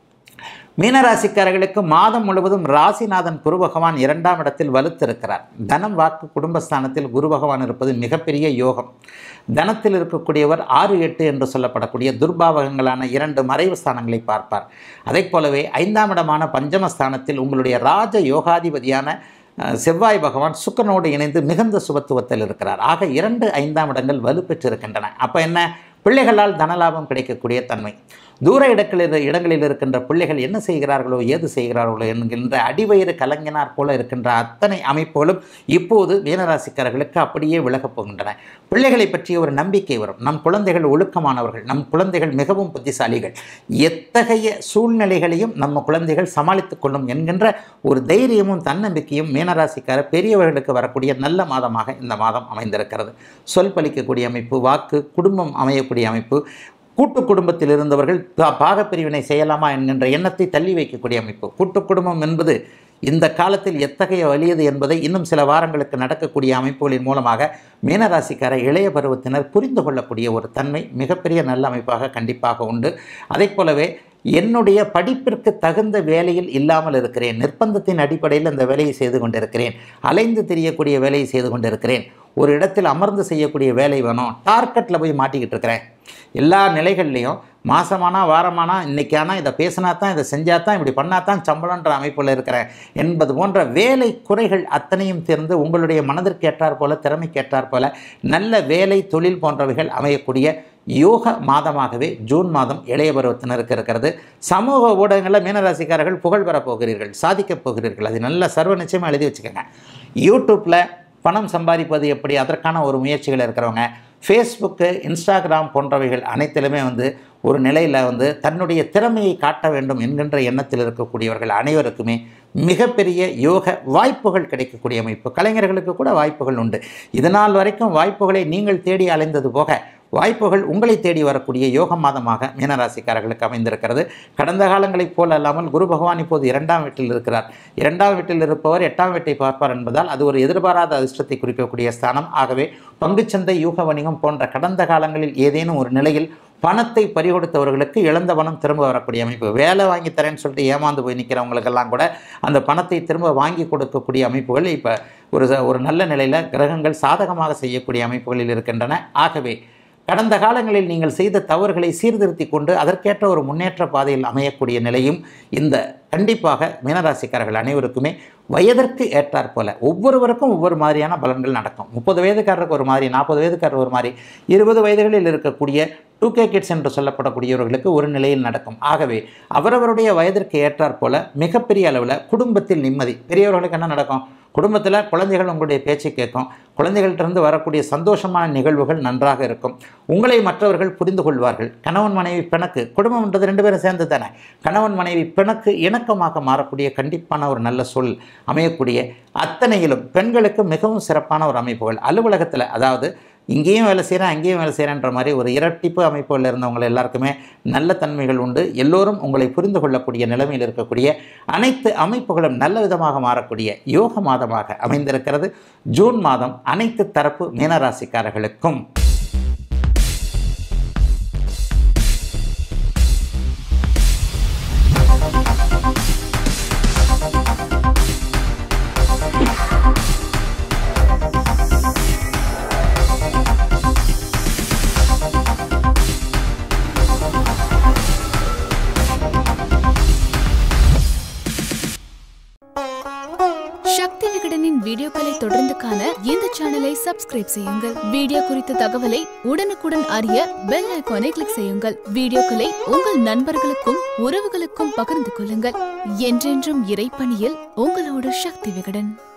மீனராசிக்காரர்களுக்கு மாதம் முழுவதும் ராசிநாதன் குரு பகவான் இரண்டாம் இடத்தில் வலுத்திருக்கிறார் தனம் வாக்கு குடும்பஸ்தானத்தில் குரு பகவான் இருப்பது மிகப்பெரிய யோகம் தனத்தில் இருக்கக்கூடியவர் ஆறு எட்டு என்று சொல்லப்படக்கூடிய துர்பாவகங்களான இரண்டு மறைவு ஸ்தானங்களை பார்ப்பார் அதைப் போலவே ஐந்தாம் இடமான பஞ்சமஸ்தானத்தில் உங்களுடைய ராஜ யோகாதிபதியான அஹ், செவ்வாய் பகவான் சுக்கரனோடு இணைந்து மிகுந்த சுபத்துவத்தில் இருக்கிறார் ஆக இரண்டு ஐந்தாம் இடங்கள் வலுப்பெற்றிருக்கின்றன அப்போ என்ன பிள்ளைகளால் தனலாபம் கிடைக்கக்கூடிய தன்மை தூர இடங்களில் இடங்களில் இருக்கின்ற பிள்ளைகள் என்ன செய்கிறார்களோ ஏது செய்கிறார்களோ என்கின்ற அடிவயிறு கலங்கினார் போல இருக்கின்ற அத்தனை அமைப்புகளும் இப்போது மீனராசிக்காரர்களுக்கு அப்படியே விலகப் போகின்றன பிள்ளைகளை பற்றிய ஒரு நம்பிக்கை வரும் நம் குழந்தைகள் ஒழுக்கமானவர்கள் நம் குழந்தைகள் மிகவும் புத்திசாலிகள் எத்தகைய சூழ்நிலைகளையும் நம்ம குழந்தைகள் சமாளித்துக் கொள்ளும் என்கின்ற ஒரு தைரியமும் தன்னம்பிக்கையும் மீனராசிக்கார பெரியவர்களுக்கு வரக்கூடிய நல்ல மாதமாக இந்த மாதம் அமைந்திருக்கிறது சொல் பலிக்கக்கூடிய அமைப்பு வாக்கு குடும்பம் அமையக்கூடிய அமைப்பு கூட்டு குடும்பத்தில் இருந்தவர்கள் பா- பாகப்பிரிவினை செய்யலாமா என்கின்ற எண்ணத்தை தள்ளி வைக்கக்கூடிய அமைப்பு கூட்டு குடும்பம் என்பது இந்த காலத்தில் எத்தகைய வலியது என்பதை இன்னும் சில வாரங்களுக்கு நடக்கக்கூடிய அமைப்புகளின் மூலமாக மீனராசிக்கார இளைய பருவத்தினர் புரிந்து கொள்ளக்கூடிய ஒரு தன்மை மிகப்பெரிய நல்ல அமைப்பாக கண்டிப்பாக உண்டு அதைப் போலவே என்னுடைய படிப்பிற்கு தகுந்த வேலையில் இல்லாமல் இருக்கிறேன் நிர்பந்தத்தின் அடிப்படையில் அந்த வேலையை செய்து கொண்டிருக்கிறேன் அலைந்து திரியக்கூடிய வேலையை செய்து கொண்டிருக்கிறேன் ஒரு இடத்தில் அமர்ந்து செய்யக்கூடிய வேலை வேணும் டார்கெட்டில் போய் மாட்டிக்கிட்டு இருக்கிறேன் எல்லா நிலைகள்லையும் மாசமானா வாரமானா இன்னைக்கானா இதை பேசினா தான் இதை செஞ்சால் தான் இப்படி பண்ணால் தான் சம்பளன்ற அமைப்பில் இருக்கிறேன் என்பது போன்ற வேலை குறைகள் அத்தனையும் தீர்ந்து உங்களுடைய மனதிற்கு ஏற்றார் போல திறமைக்கு ஏற்றார் போல நல்ல வேலை தொழில் போன்றவைகள் அமையக்கூடிய யோக மாதமாகவே ஜூன் மாதம் இளைய பருவத்தினருக்கு இருக்கிறது சமூக ஊடகங்களில் மீனராசிக்காரர்கள் புகழ் பெறப் போகிறீர்கள் சாதிக்கப் போகிறீர்கள் அது நல்ல சர்வ நிச்சயமாக எழுதி வச்சுக்கோங்க யூடியூப்பில் பணம் சம்பாதிப்பது எப்படி அதற்கான ஒரு முயற்சிகள் இருக்கிறவங்க ஃபேஸ்புக்கு இன்ஸ்டாகிராம் போன்றவைகள் அனைத்திலுமே வந்து ஒரு நிலையில் வந்து தன்னுடைய திறமையை காட்ட வேண்டும் என்கின்ற எண்ணத்தில் இருக்கக்கூடியவர்கள் அனைவருக்குமே மிகப்பெரிய யோக வாய்ப்புகள் கிடைக்கக்கூடிய அமைப்பு கலைஞர்களுக்கு கூட வாய்ப்புகள் உண்டு இதனால் வரைக்கும் வாய்ப்புகளை நீங்கள் தேடி அலைந்தது போக வாய்ப்புகள் உங்களை தேடி வரக்கூடிய யோக மாதமாக மீனராசிக்காரர்களுக்கு அமைந்திருக்கிறது கடந்த காலங்களைப் போல அல்லாமல் குரு பகவான் இப்போது இரண்டாம் வீட்டில் இருக்கிறார் இரண்டாம் வீட்டில் இருப்பவர் எட்டாம் வீட்டை பார்ப்பார் என்பதால் அது ஒரு எதிர்பாராத அதிர்ஷ்டத்தை குறிக்கக்கூடிய ஸ்தானம் ஆகவே பங்குச்சந்தை யூக வணிகம் போன்ற கடந்த காலங்களில் ஏதேனும் ஒரு நிலையில் பணத்தை பறிகொடுத்தவர்களுக்கு இழந்த பணம் திரும்ப வரக்கூடிய அமைப்பு வேலை வாங்கி தரேன்னு சொல்லிட்டு ஏமாந்து போய் நிற்கிறவங்களுக்கெல்லாம் கூட அந்த பணத்தை திரும்ப வாங்கி கொடுக்கக்கூடிய அமைப்புகள் இப்போ ஒரு ச- ஒரு நல்ல நிலையில் கிரகங்கள் சாதகமாக செய்யக்கூடிய அமைப்புகளில் இருக்கின்றன ஆகவே கடந்த காலங்களில் நீங்கள் செய்த தவறுகளை சீர்திருத்தி கொண்டு அதற்கேற்ற ஒரு முன்னேற்ற பாதையில் அமையக்கூடிய நிலையும் இந்த கண்டிப்பாக மீனராசிக்காரர்கள் அனைவருக்குமே வயதிற்கு ஏற்றாற் போல ஒவ்வொருவருக்கும் ஒவ்வொரு மாதிரியான பலன்கள் நடக்கும் முப்பது வயதுக்காரருக்கு ஒரு மாதிரி நாற்பது வயதுக்காரர் ஒரு மாதிரி இருபது வயதுகளில் இருக்கக்கூடிய டூ கே கிட்ஸ் என்று சொல்லப்படக்கூடியவர்களுக்கு ஒரு நிலையில் நடக்கும் ஆகவே அவரவருடைய வயதிற்கு ஏற்றாற் போல மிகப்பெரிய அளவில் குடும்பத்தில் நிம்மதி பெரியவர்களுக்கு என்ன நடக்கும் குடும்பத்தில் குழந்தைகள் உங்களுடைய பேச்சை கேட்கும் குழந்தைகள்கிட்டருந்து வரக்கூடிய சந்தோஷமான நிகழ்வுகள் நன்றாக இருக்கும் உங்களை மற்றவர்கள் புரிந்து கொள்வார்கள் கணவன் மனைவி பிணக்கு குடும்பம்ன்றது ரெண்டு பேரும் சேர்ந்து தானே கணவன் மனைவி பிணக்கு இணக்கமாக மாறக்கூடிய கண்டிப்பான ஒரு நல்ல சொல் அமையக்கூடிய அத்தனையிலும் பெண்களுக்கு மிகவும் சிறப்பான ஒரு அமைப்புகள் அலுவலகத்தில் அதாவது இங்கேயும் வேலை செய்கிறேன் அங்கேயும் வேலை செய்கிறேன்ற மாதிரி ஒரு இரட்டிப்பு அமைப்புகளில் இருந்தவங்க எல்லாருக்குமே நல்ல தன்மைகள் உண்டு எல்லோரும் உங்களை புரிந்து கொள்ளக்கூடிய நிலைமையில் இருக்கக்கூடிய அனைத்து அமைப்புகளும் நல்ல விதமாக மாறக்கூடிய யோக மாதமாக அமைந்திருக்கிறது ஜூன் மாதம் அனைத்து தரப்பு மீனராசிக்காரர்களுக்கும் சக்தி விகடனின் வீடியோக்களை தொடர்ந்து காண இந்த சேனலை சப்ஸ்கிரைப் செய்யுங்கள் வீடியோ குறித்த தகவலை உடனுக்குடன் அறிய பெல் ஐகானை கிளிக் செய்யுங்கள் வீடியோக்களை உங்கள் நண்பர்களுக்கும் உறவுகளுக்கும் பகிர்ந்து கொள்ளுங்கள் என்றென்றும் இறைப்பணியில் உங்களோட சக்தி விகடன்